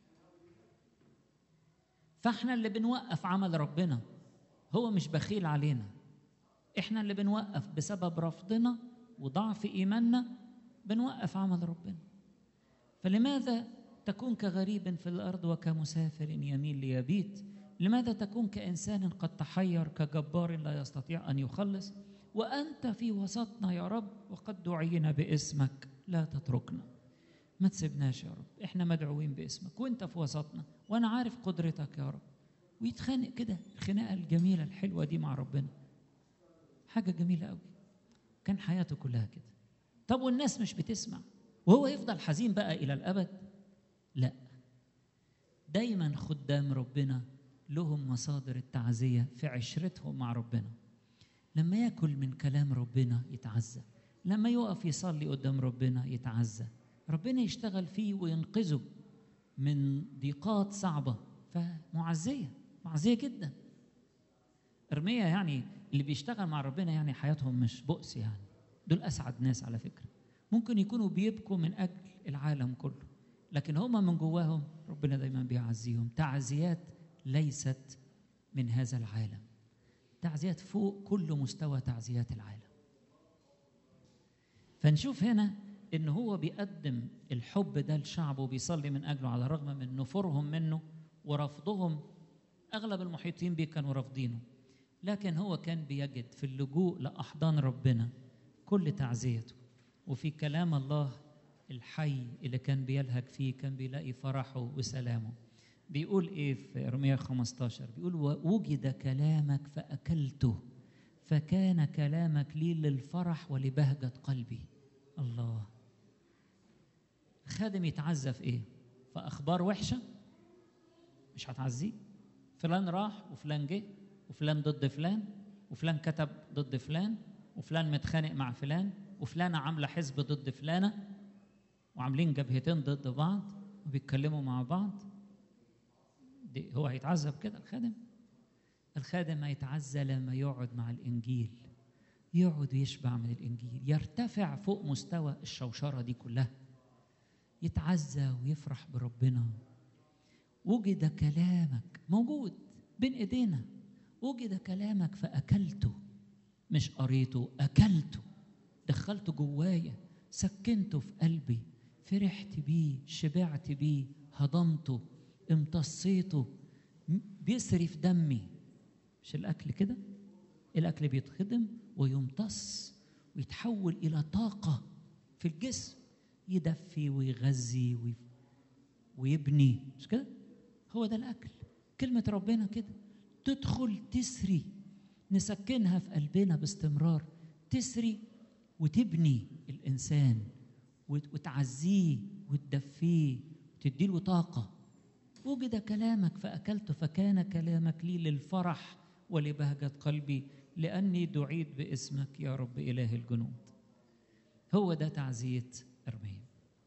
[SPEAKER 7] فاحنا اللي بنوقف عمل ربنا هو مش بخيل علينا احنا اللي بنوقف بسبب رفضنا وضعف ايماننا بنوقف عمل ربنا فلماذا تكون كغريب في الارض وكمسافر يميل ليبيت لماذا تكون كانسان قد تحير كجبار لا يستطيع ان يخلص وانت في وسطنا يا رب وقد دعينا باسمك لا تتركنا ما تسيبناش يا رب احنا مدعوين باسمك وانت في وسطنا وانا عارف قدرتك يا رب ويتخانق كده الخناقه الجميله الحلوه دي مع ربنا حاجه جميله قوي كان حياته كلها كده طب والناس مش بتسمع وهو يفضل حزين بقى الى الابد لا دايما خدام ربنا لهم مصادر التعزيه في عشرتهم مع ربنا لما ياكل من كلام ربنا يتعزى لما يقف يصلي قدام ربنا يتعزى ربنا يشتغل فيه وينقذه من ضيقات صعبه فمعزيه معزيه جدا ارميا يعني اللي بيشتغل مع ربنا يعني حياتهم مش بؤس يعني دول اسعد ناس على فكره ممكن يكونوا بيبكوا من اجل العالم كله لكن هم من جواهم ربنا دايما بيعزيهم تعزيات ليست من هذا العالم تعزيات فوق كل مستوى تعزيات العالم فنشوف هنا ان هو بيقدم الحب ده لشعبه وبيصلي من اجله على الرغم من نفورهم منه ورفضهم اغلب المحيطين بيه كانوا رافضينه لكن هو كان بيجد في اللجوء لاحضان ربنا كل تعزيته وفي كلام الله الحي اللي كان بيلهج فيه كان بيلاقي فرحه وسلامه بيقول ايه في ارميا 15 بيقول ووجد كلامك فاكلته فكان كلامك لي للفرح ولبهجه قلبي الله خادم يتعزى في ايه في اخبار وحشه مش هتعزيه فلان راح وفلان جه وفلان ضد فلان وفلان كتب ضد فلان وفلان متخانق مع فلان وفلانة عاملة حزب ضد فلانة وعاملين جبهتين ضد بعض وبيتكلموا مع بعض دي هو هيتعذب كده الخادم الخادم هيتعزى لما يقعد مع الإنجيل يقعد ويشبع من الإنجيل يرتفع فوق مستوى الشوشرة دي كلها يتعزى ويفرح بربنا وجد كلامك موجود بين ايدينا وجد كلامك فاكلته مش قريته اكلته دخلته جوايا سكنته في قلبي فرحت بيه شبعت بيه هضمته امتصيته بيسري في دمي مش الاكل كده الاكل بيتخدم ويمتص ويتحول الى طاقه في الجسم يدفي ويغذي وي... ويبني مش كده هو ده الاكل كلمه ربنا كده تدخل تسري نسكنها في قلبنا باستمرار تسري وتبني الانسان وتعزيه وتدفيه وتديله طاقه وجد كلامك فاكلت فكان كلامك لي للفرح ولبهجه قلبي لاني دعيت باسمك يا رب اله الجنود هو ده تعزيه ارميا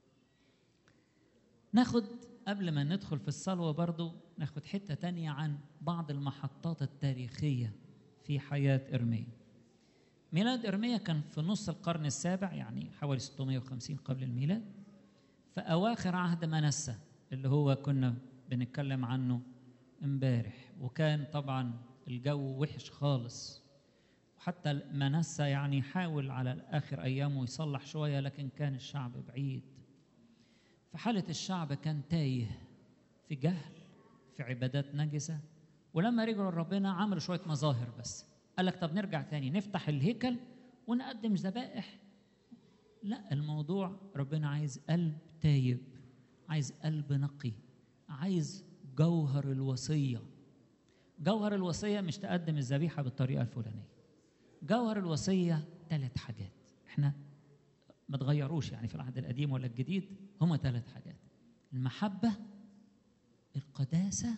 [SPEAKER 7] ناخد قبل ما ندخل في الصلوه برضو ناخد حته تانية عن بعض المحطات التاريخيه في حياه ارميا ميلاد ارميا كان في نص القرن السابع يعني حوالي 650 قبل الميلاد في اواخر عهد منسى اللي هو كنا بنتكلم عنه امبارح وكان طبعا الجو وحش خالص وحتى منسى يعني حاول على اخر ايامه يصلح شويه لكن كان الشعب بعيد فحاله الشعب كان تايه في جهل في عبادات نجسه ولما رجعوا لربنا عملوا شويه مظاهر بس قال لك طب نرجع تاني نفتح الهيكل ونقدم ذبائح لا الموضوع ربنا عايز قلب تايب عايز قلب نقي عايز جوهر الوصيه جوهر الوصيه مش تقدم الذبيحه بالطريقه الفلانيه جوهر الوصيه ثلاث حاجات احنا ما تغيروش يعني في العهد القديم ولا الجديد هما ثلاث حاجات المحبه القداسه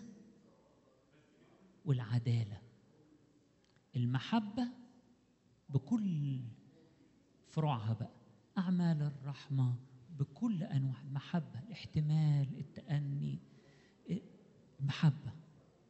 [SPEAKER 7] والعداله المحبه بكل فروعها بقى اعمال الرحمه بكل انواع المحبه الاحتمال التاني المحبه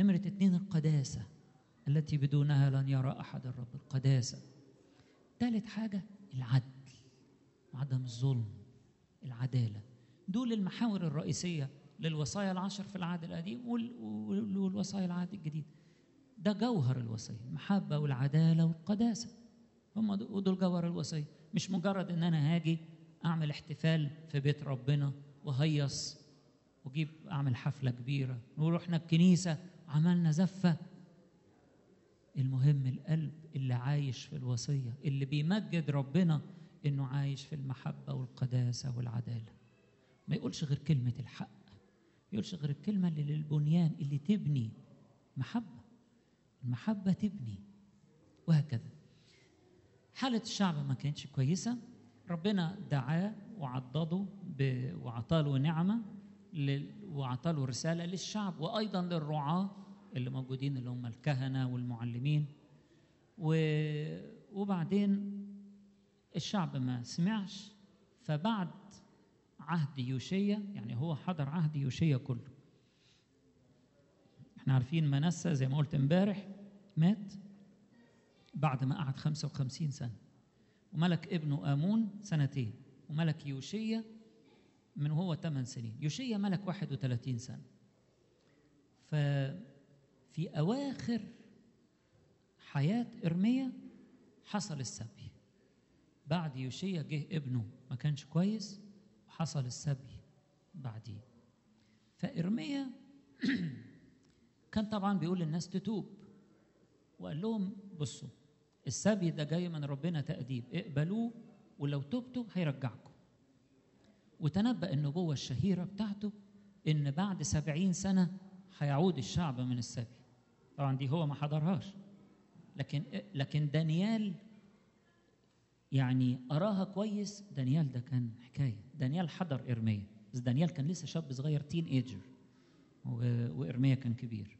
[SPEAKER 7] نمرة اتنين القداسة التي بدونها لن يرى أحد الرب القداسة ثالث حاجة العدل وعدم الظلم العدالة دول المحاور الرئيسية للوصايا العشر في العهد القديم وال- وال- والوصايا العهد الجديد ده جوهر الوصية المحبة والعدالة والقداسة هم دول دول جوهر الوصية مش مجرد ان انا هاجي اعمل احتفال في بيت ربنا وهيص واجيب اعمل حفلة كبيرة ورحنا الكنيسة عملنا زفة المهم القلب اللي عايش في الوصية اللي بيمجد ربنا انه عايش في المحبة والقداسة والعدالة ما يقولش غير كلمة الحق ما يقولش غير الكلمة اللي للبنيان اللي تبني محبة المحبة تبني وهكذا حالة الشعب ما كانتش كويسة ربنا دعاه وعضده ب... وعطاله نعمة لل... وعطاله رسالة للشعب وأيضا للرعاة اللي موجودين اللي هم الكهنة والمعلمين و... وبعدين الشعب ما سمعش فبعد عهد يوشيا يعني هو حضر عهد يوشيا كله احنا عارفين منسى زي ما قلت امبارح مات بعد ما قعد 55 سنة وملك ابنه آمون سنتين وملك يوشيا من هو 8 سنين يوشيا ملك 31 سنة ففي أواخر حياة إرميا حصل السبي بعد يوشيا جه ابنه ما كانش كويس وحصل السبي بعديه فإرميا كان طبعا بيقول للناس تتوب وقال لهم بصوا السبي ده جاي من ربنا تأديب اقبلوه ولو تبتوا هيرجعكم وتنبأ النبوة الشهيرة بتاعته إن بعد سبعين سنة هيعود الشعب من السبي طبعا دي هو ما حضرهاش لكن لكن دانيال يعني أراها كويس دانيال ده كان حكاية دانيال حضر إرميا بس دانيال كان لسه شاب صغير تين ايجر وإرميا كان كبير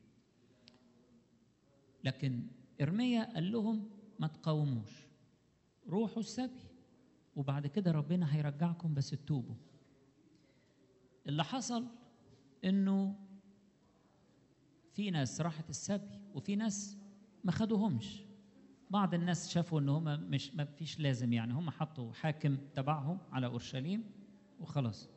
[SPEAKER 7] لكن إرميا قال لهم ما تقاوموش روحوا السبي وبعد كده ربنا هيرجعكم بس تتوبوا اللي حصل انه في ناس راحت السبي وفي ناس ما خدوهمش بعض الناس شافوا ان هم مش ما فيش لازم يعني هم حطوا حاكم تبعهم على اورشليم وخلاص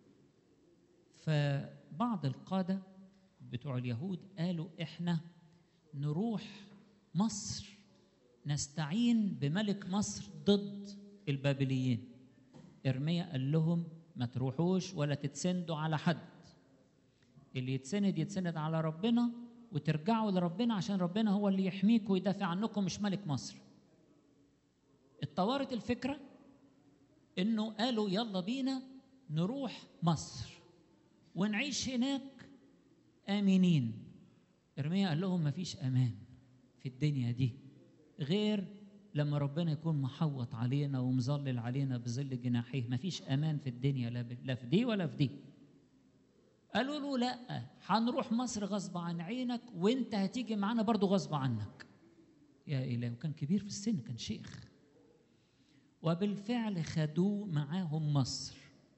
[SPEAKER 7] فبعض القاده بتوع اليهود قالوا احنا نروح مصر نستعين بملك مصر ضد البابليين ارميا قال لهم ما تروحوش ولا تتسندوا على حد اللي يتسند يتسند على ربنا وترجعوا لربنا عشان ربنا هو اللي يحميكم ويدافع عنكم مش ملك مصر اتطورت الفكره انه قالوا يلا بينا نروح مصر ونعيش هناك امنين ارميا قال لهم مفيش امان في الدنيا دي غير لما ربنا يكون محوط علينا ومظلل علينا بظل جناحيه مفيش امان في الدنيا لا ب- لا في دي ولا في دي قالوا له لا هنروح مصر غصب عن عينك وانت هتيجي معانا برضو غصب عنك يا إله وكان كبير في السن كان شيخ وبالفعل خدوه معاهم مصر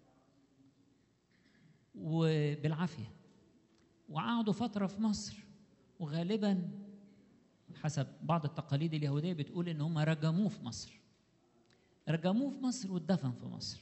[SPEAKER 7] وبالعافية وقعدوا فترة في مصر وغالبا حسب بعض التقاليد اليهودية بتقول إن هم رجموه في مصر رجموه في مصر واتدفن في مصر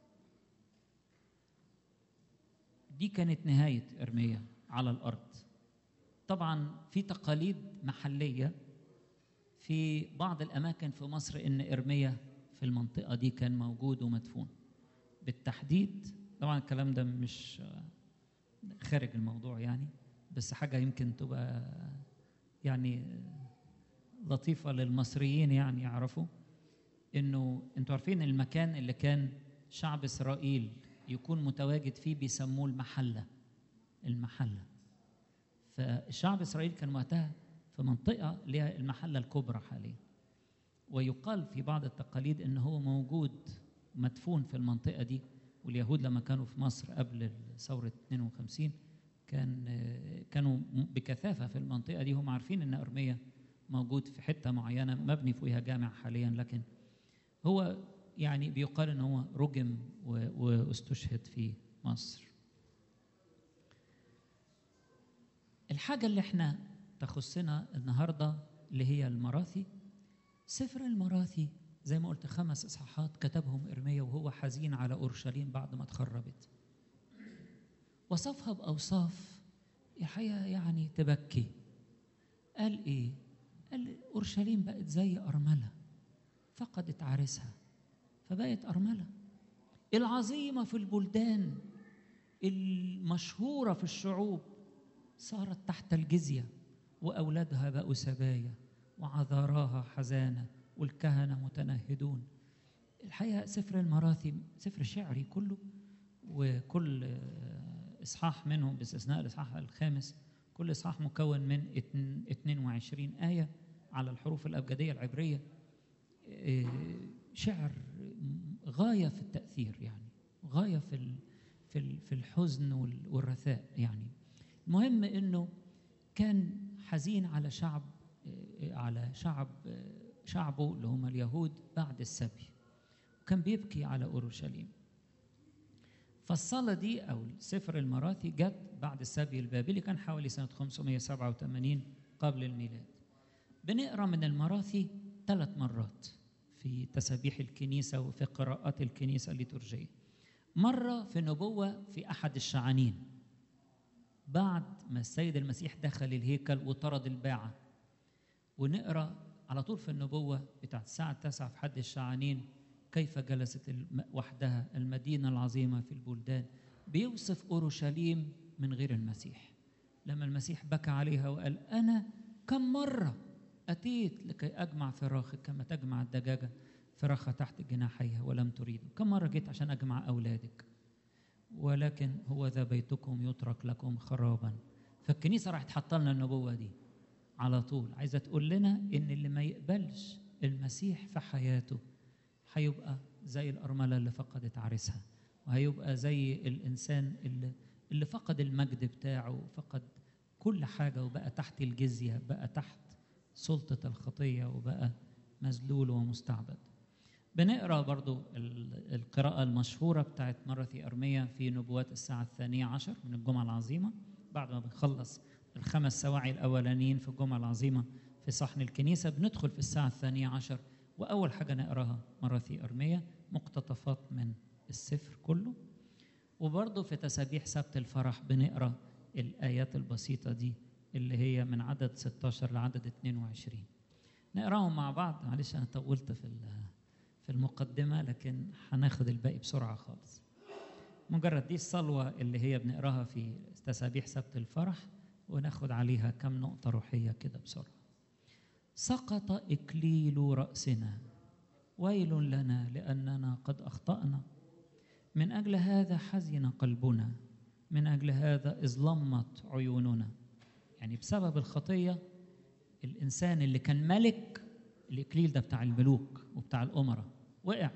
[SPEAKER 7] دي كانت نهاية إرميا على الأرض طبعا في تقاليد محلية في بعض الأماكن في مصر إن إرميا في المنطقة دي كان موجود ومدفون بالتحديد طبعا الكلام ده مش خارج الموضوع يعني بس حاجة يمكن تبقى يعني لطيفة للمصريين يعني يعرفوا إنه أنتوا عارفين المكان اللي كان شعب إسرائيل يكون متواجد فيه بيسموه المحلة المحلة فالشعب إسرائيل كان وقتها في منطقة اللي هي المحلة الكبرى حاليا ويقال في بعض التقاليد ان هو موجود مدفون في المنطقة دي واليهود لما كانوا في مصر قبل ثورة 52 كان كانوا بكثافة في المنطقة دي هم عارفين ان أرمية موجود في حتة معينة مبني فيها جامع حاليا لكن هو يعني بيقال ان هو رجم واستشهد في مصر الحاجة اللي احنا تخصنا النهاردة اللي هي المراثي سفر المراثي زي ما قلت خمس إصحاحات كتبهم إرميا وهو حزين على أورشليم بعد ما اتخربت وصفها بأوصاف الحقيقة يعني تبكي قال إيه؟ قال أورشليم بقت زي أرملة فقدت عريسها فبقت أرملة العظيمة في البلدان المشهورة في الشعوب صارت تحت الجزية وأولادها بقوا سبايا وعذاراها حزانة والكهنة متنهدون الحقيقة سفر المراثي سفر شعري كله وكل آه، إصحاح منهم باستثناء الإصحاح الخامس كل إصحاح مكون من اتن- 22 آية على الحروف الأبجدية العبرية آه، شعر غاية في التأثير يعني غاية في ال- في ال- في الحزن وال- والرثاء يعني المهم انه كان حزين على شعب آه، على شعب آه، شعبه اللي هم اليهود بعد السبي وكان بيبكي على اورشليم فالصلاة دي أو سفر المراثي جت بعد السبي البابلي كان حوالي سنة 587 قبل الميلاد بنقرا من المراثي ثلاث مرات في تسابيح الكنيسة وفي قراءات الكنيسة الليتورجية مرة في نبوة في أحد الشعانين بعد ما السيد المسيح دخل الهيكل وطرد الباعة ونقرا على طول في النبوة بتاعت الساعة التاسعة في حد الشعانين كيف جلست الم- وحدها المدينة العظيمة في البلدان بيوصف أورشليم من غير المسيح لما المسيح بكى عليها وقال أنا كم مرة أتيت لكي أجمع فراخك كما تجمع الدجاجة فراخها تحت جناحيها ولم تريد كم مرة جيت عشان أجمع أولادك ولكن هو ذا بيتكم يترك لكم خرابا فالكنيسة راح تحط لنا النبوة دي على طول عايزة تقول لنا إن اللي ما يقبلش المسيح في حياته هيبقى زي الأرملة اللي فقدت عريسها وهيبقى زي الإنسان اللي, اللي فقد المجد بتاعه فقد كل حاجة وبقى تحت الجزية بقى تحت سلطة الخطية وبقى مذلول ومستعبد بنقرا برضو ال- القراءة المشهورة بتاعت مرثي أرمية في نبوات الساعة الثانية عشر من الجمعة العظيمة بعد ما بنخلص الخمس سواعي الأولانيين في الجمعة العظيمة في صحن الكنيسة بندخل في الساعة الثانية عشر وأول حاجة نقراها مرثي أرمية مقتطفات من السفر كله وبرضه في تسابيح سبت الفرح بنقرا الآيات البسيطة دي اللي هي من عدد 16 لعدد 22 نقراهم مع بعض معلش أنا طولت في ال- في المقدمة لكن هناخد الباقي بسرعة خالص مجرد دي الصلوة اللي هي بنقراها في تسابيح سبت الفرح وناخد عليها كم نقطة روحية كده بسرعة سقط إكليل رأسنا ويل لنا لأننا قد أخطأنا من أجل هذا حزن قلبنا من أجل هذا اظلمت عيوننا يعني بسبب الخطية الإنسان اللي كان ملك الإكليل ده بتاع الملوك وبتاع الأمراء وقع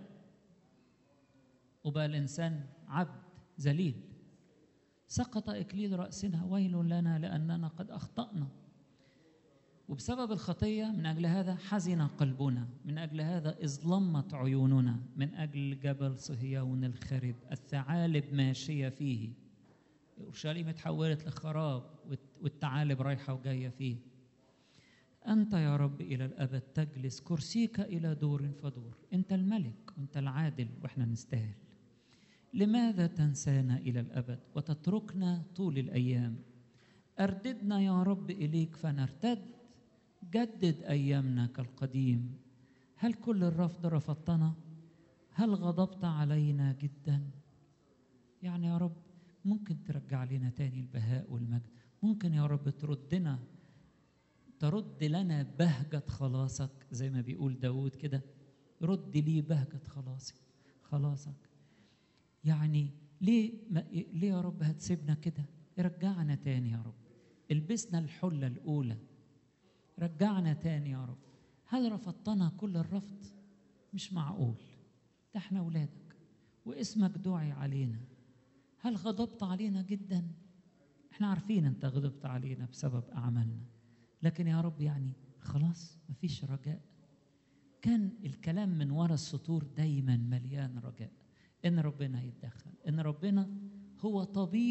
[SPEAKER 7] وبقى الإنسان عبد ذليل سقط إكليل رأسنا ويل لنا لأننا قد أخطأنا وبسبب الخطية من أجل هذا حزن قلبنا من أجل هذا اظلمت عيوننا من أجل جبل صهيون الخرب الثعالب ماشية فيه أورشليم اتحولت لخراب والت- والثعالب رايحة وجاية فيه أنت يا رب إلى الأبد تجلس كرسيك إلى دور فدور أنت الملك وأنت العادل وإحنا نستاهل لماذا تنسانا إلى الأبد وتتركنا طول الأيام أرددنا يا رب إليك فنرتد جدد أيامنا كالقديم هل كل الرفض رفضتنا هل غضبت علينا جدا يعني يا رب ممكن ترجع لنا تاني البهاء والمجد ممكن يا رب تردنا ترد لنا بهجة خلاصك زي ما بيقول داود كده رد لي بهجة خلاصك خلاصك يعني ليه ما ليه يا رب هتسيبنا كده رجعنا تاني يا رب البسنا الحلة الأولى رجعنا تاني يا رب هل رفضتنا كل الرفض مش معقول ده احنا أولادك واسمك دعي علينا هل غضبت علينا جدا احنا عارفين انت غضبت علينا بسبب أعمالنا لكن يا رب يعني خلاص مفيش رجاء كان الكلام من ورا السطور دايما مليان رجاء ان ربنا يتدخل ان ربنا هو طبيب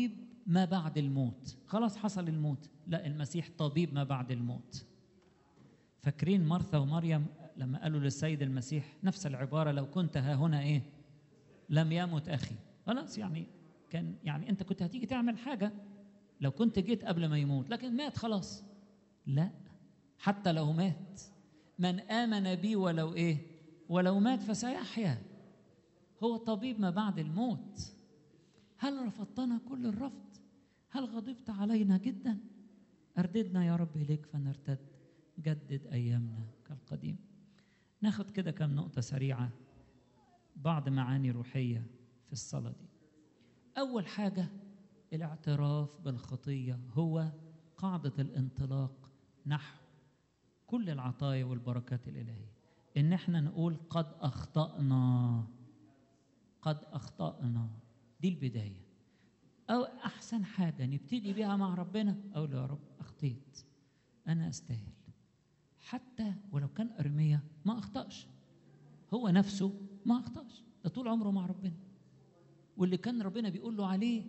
[SPEAKER 7] ما بعد الموت خلاص حصل الموت لا المسيح طبيب ما بعد الموت فاكرين مرثا ومريم لما قالوا للسيد المسيح نفس العبارة لو كنت ها هنا إيه لم يمت أخي خلاص يعني كان يعني أنت كنت هتيجي تعمل حاجة لو كنت جيت قبل ما يموت لكن مات خلاص لا حتى لو مات من آمن بي ولو إيه ولو مات فسيحيا هو طبيب ما بعد الموت هل رفضتنا كل الرفض هل غضبت علينا جدا أرددنا يا رب إليك فنرتد جدد أيامنا كالقديم ناخد كده كم نقطة سريعة بعض معاني روحية في الصلاة دي أول حاجة الاعتراف بالخطية هو قاعدة الانطلاق نحو كل العطايا والبركات الإلهية إن احنا نقول قد أخطأنا قد أخطأنا دي البداية أو أحسن حاجة نبتدي بيها مع ربنا أقول يا رب أخطيت أنا أستاهل حتى ولو كان أرمية ما أخطأش هو نفسه ما أخطأش ده طول عمره مع ربنا واللي كان ربنا بيقول له عليه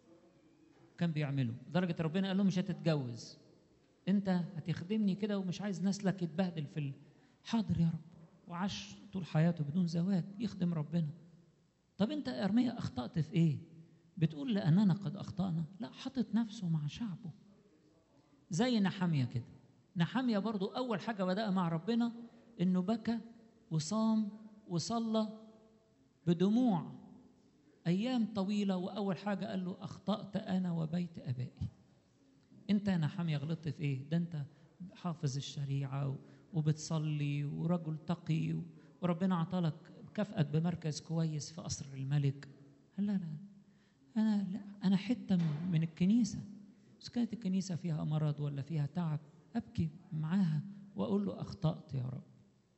[SPEAKER 7] كان بيعمله لدرجة ربنا قال له مش هتتجوز انت هتخدمني كده ومش عايز نسلك يتبهدل في ال... حاضر يا رب وعاش طول حياته بدون زواج يخدم ربنا طب انت يا ارميا اخطأت في ايه بتقول لاننا قد اخطأنا لا حاطط نفسه مع شعبه زي نحامية كده نحامية برضو اول حاجة بدأ مع ربنا انه بكى وصام وصلى بدموع ايام طويله واول حاجه قال له اخطات انا وبيت ابائي انت يا نحامية غلطت في ايه ده انت حافظ الشريعه وبتصلي ورجل تقي وربنا عطالك كافئك بمركز كويس في قصر الملك قال لا لا انا لا انا حته من الكنيسه بس كانت الكنيسه فيها مرض ولا فيها تعب ابكي معاها واقول له اخطات يا رب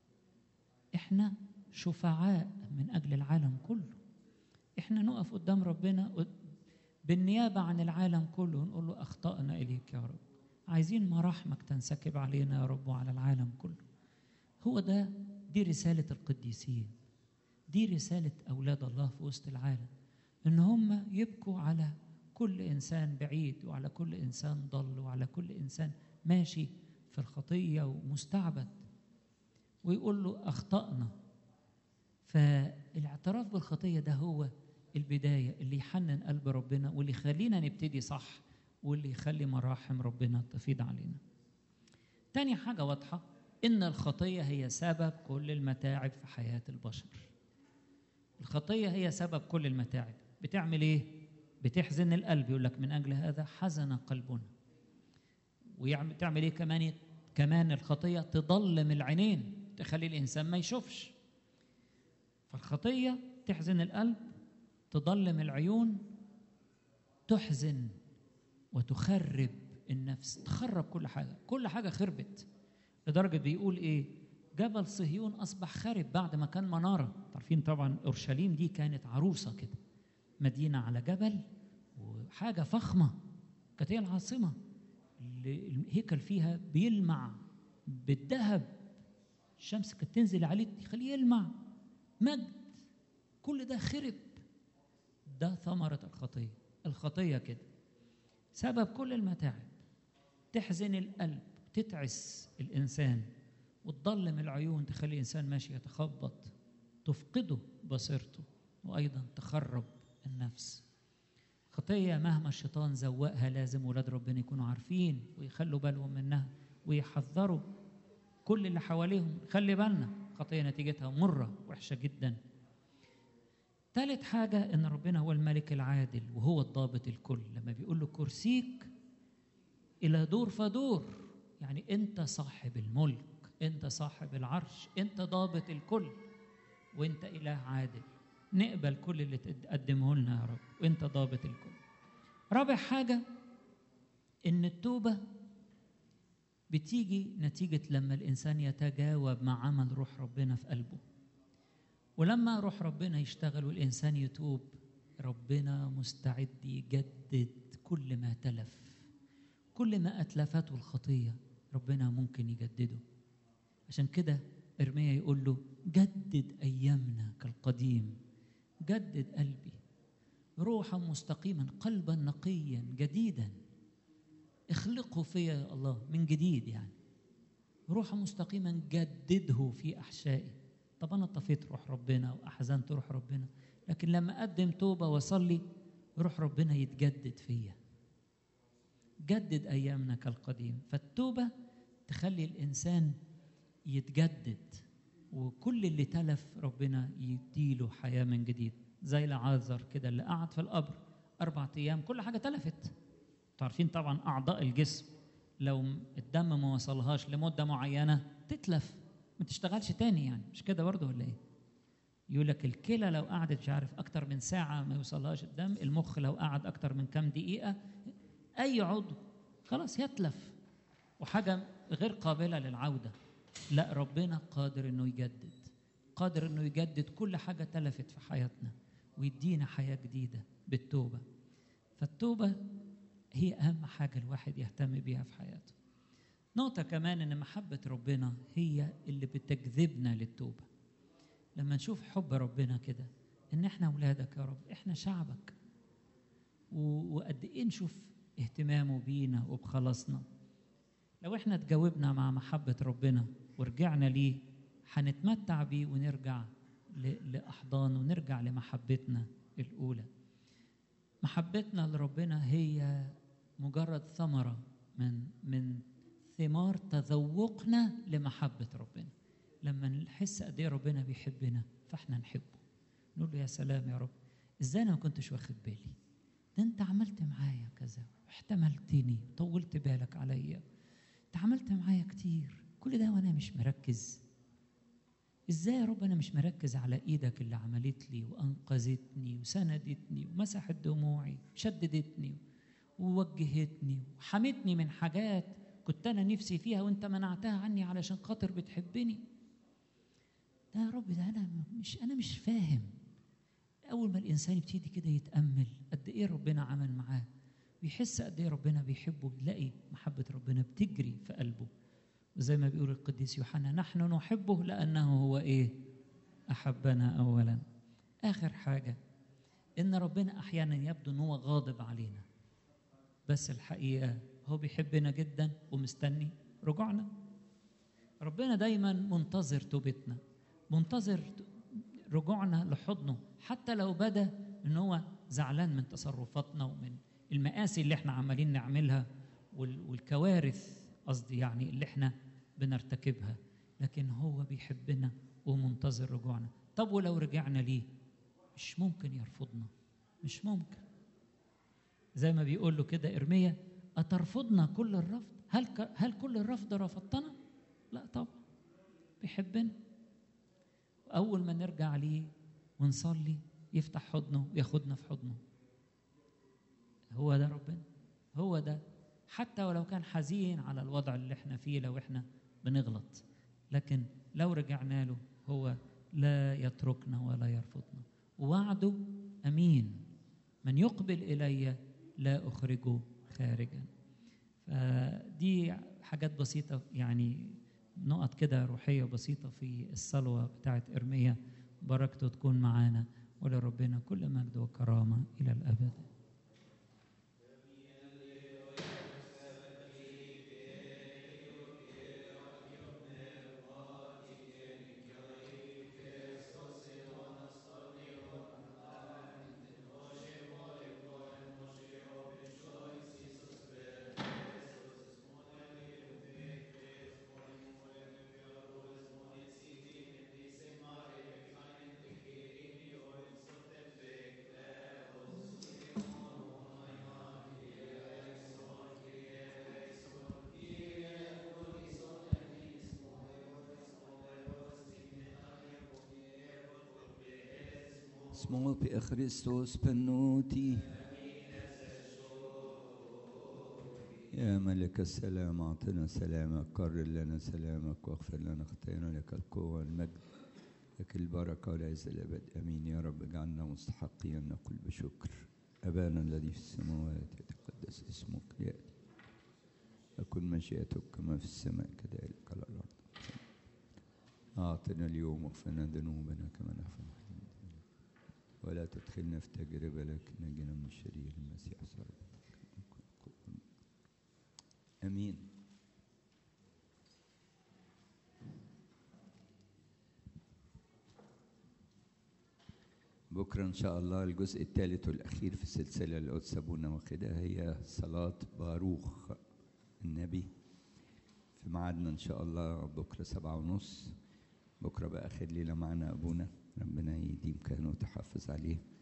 [SPEAKER 7] احنا شفعاء من اجل العالم كله احنا نقف قدام ربنا بالنيابه عن العالم كله ونقول له اخطانا اليك يا رب عايزين مراحمك تنسكب علينا يا رب وعلى العالم كله هو ده دي رساله القديسين دي رساله اولاد الله في وسط العالم ان هم يبكوا على كل انسان بعيد وعلى كل انسان ضل وعلى كل انسان ماشي في الخطيه ومستعبد ويقول له اخطانا فالاعتراف بالخطيه ده هو البدايه اللي يحنن قلب ربنا واللي يخلينا نبتدي صح واللي يخلي مراحم ربنا تفيض علينا تاني حاجه واضحه ان الخطيه هي سبب كل المتاعب في حياه البشر الخطيه هي سبب كل المتاعب بتعمل ايه بتحزن القلب يقول لك من اجل هذا حزن قلبنا ويعمل تعمل ايه كمان كمان الخطيه تضلم العينين تخلي الانسان ما يشوفش فالخطيه تحزن القلب تضلم العيون تحزن وتخرب النفس تخرب كل حاجه كل حاجه خربت لدرجه بيقول ايه جبل صهيون اصبح خارب بعد ما كان مناره عارفين طبعا اورشليم دي كانت عروسه كده مدينه على جبل وحاجه فخمه كانت هي العاصمه الهيكل فيها بيلمع بالذهب الشمس كانت تنزل عليه تخليه يلمع مجد كل ده خرب ده ثمرة الخطية الخطية كده سبب كل المتاعب تحزن القلب تتعس الإنسان وتضلم العيون تخلي الإنسان ماشي يتخبط تفقده بصيرته وأيضا تخرب النفس خطية مهما الشيطان زوقها لازم ولاد ربنا يكونوا عارفين ويخلوا بالهم منها ويحذروا كل اللي حواليهم خلي بالنا خطية نتيجتها مرة وحشة جدا ثالث حاجة إن ربنا هو الملك العادل وهو الضابط الكل لما بيقول له كرسيك إلى دور فدور يعني أنت صاحب الملك أنت صاحب العرش أنت ضابط الكل وأنت إله عادل نقبل كل اللي تقدمه لنا يا رب وأنت ضابط الكل رابع حاجة إن التوبة بتيجي نتيجة لما الإنسان يتجاوب مع عمل روح ربنا في قلبه ولما روح ربنا يشتغل والإنسان يتوب ربنا مستعد يجدد كل ما تلف كل ما أتلفته الخطية ربنا ممكن يجدده عشان كده إرميا يقول له جدد أيامنا كالقديم جدد قلبي روحا مستقيما قلبا نقيا جديدا اخلقه فيا يا الله من جديد يعني روحا مستقيما جدده في احشائي طب انا طفيت روح ربنا واحزنت روح ربنا لكن لما اقدم توبه واصلي روح ربنا يتجدد فيا جدد ايامنا كالقديم فالتوبه تخلي الانسان يتجدد وكل اللي تلف ربنا يديله حياه من جديد زي لعازر كده اللي قعد في القبر اربع ايام كل حاجه تلفت عارفين طبعا اعضاء الجسم لو الدم ما وصلهاش لمده معينه تتلف ما تشتغلش تاني يعني مش كده برضه ولا ايه يقول لك الكلى لو قعدت مش عارف اكتر من ساعه ما يوصلهاش الدم المخ لو قعد اكتر من كام دقيقه اي عضو خلاص يتلف وحاجه غير قابله للعوده لا ربنا قادر انه يجدد قادر انه يجدد كل حاجه تلفت في حياتنا ويدينا حياه جديده بالتوبه فالتوبه هي اهم حاجه الواحد يهتم بيها في حياته نقطه كمان ان محبه ربنا هي اللي بتجذبنا للتوبه لما نشوف حب ربنا كده ان احنا اولادك يا رب احنا شعبك و- وقد ايه نشوف اهتمامه بينا وبخلاصنا لو احنا تجاوبنا مع محبه ربنا ورجعنا ليه هنتمتع بيه ونرجع ل- لاحضانه ونرجع لمحبتنا الاولى محبتنا لربنا هي مجرد ثمره من من ثمار تذوقنا لمحبه ربنا لما نحس قد ايه ربنا بيحبنا فاحنا نحبه نقول له يا سلام يا رب ازاي انا ما كنتش واخد بالي ده انت عملت معايا كذا احتملتني طولت بالك عليا انت عملت معايا كتير كل ده وانا مش مركز ازاي يا رب انا مش مركز على ايدك اللي عملت لي وانقذتني وسندتني ومسحت دموعي شددتني ووجهتني وحمتني من حاجات كنت انا نفسي فيها وانت منعتها عني علشان خاطر بتحبني ده يا رب ده انا مش انا مش فاهم اول ما الانسان يبتدي كده يتامل قد ايه ربنا عمل معاه ويحس قد ايه ربنا بيحبه يلاقي محبه ربنا بتجري في قلبه وزي ما بيقول القديس يوحنا نحن نحبه لانه هو ايه احبنا اولا اخر حاجه ان ربنا احيانا يبدو ان هو غاضب علينا بس الحقيقه هو بيحبنا جدا ومستني رجوعنا ربنا دايما منتظر توبتنا منتظر رجوعنا لحضنه حتى لو بدا ان هو زعلان من تصرفاتنا ومن المآسي اللي احنا عمالين نعملها وال- والكوارث قصدي يعني اللي احنا بنرتكبها لكن هو بيحبنا ومنتظر رجوعنا طب ولو رجعنا ليه مش ممكن يرفضنا مش ممكن زي ما بيقول له كده ارميا اترفضنا كل الرفض هل ك... هل كل الرفض رفضتنا لا طبعا بيحبنا اول ما نرجع ليه ونصلي يفتح حضنه وياخدنا في حضنه هو ده ربنا هو ده حتى ولو كان حزين على الوضع اللي احنا فيه لو احنا بنغلط لكن لو رجعنا له هو لا يتركنا ولا يرفضنا ووعده امين من يقبل الي لا اخرجه خارجا فدي حاجات بسيطه يعني نقط كده روحيه بسيطه في الصلوه بتاعت ارميا بركته تكون معانا ولربنا كل مجد وكرامه الى الابد
[SPEAKER 5] اسمه بخريستوس بنوتي يا ملك السلام أعطنا سلامك قرر لنا سلامك واغفر لنا خطايانا لك القوة والمجد لك البركة والعز الأبد أمين يا رب اجعلنا مستحقين نقول بشكر أبانا الذي في السماوات يتقدس اسمك ليأتي تكن مشيئتك كما في السماء كذلك على الأرض أعطنا اليوم واغفر لنا ذنوبنا كما نغفر ولا تدخلنا في تجربة لكن نجنا من الشرير المسيح صلى امين بكرة إن شاء الله الجزء الثالث والأخير في السلسلة اللي قدس أبونا واخدها هي صلاة باروخ النبي في ميعادنا إن شاء الله بكرة سبعة ونص بكرة بقى آخر ليلة معنا أبونا ربنا يديم كهنه وتحفظ عليه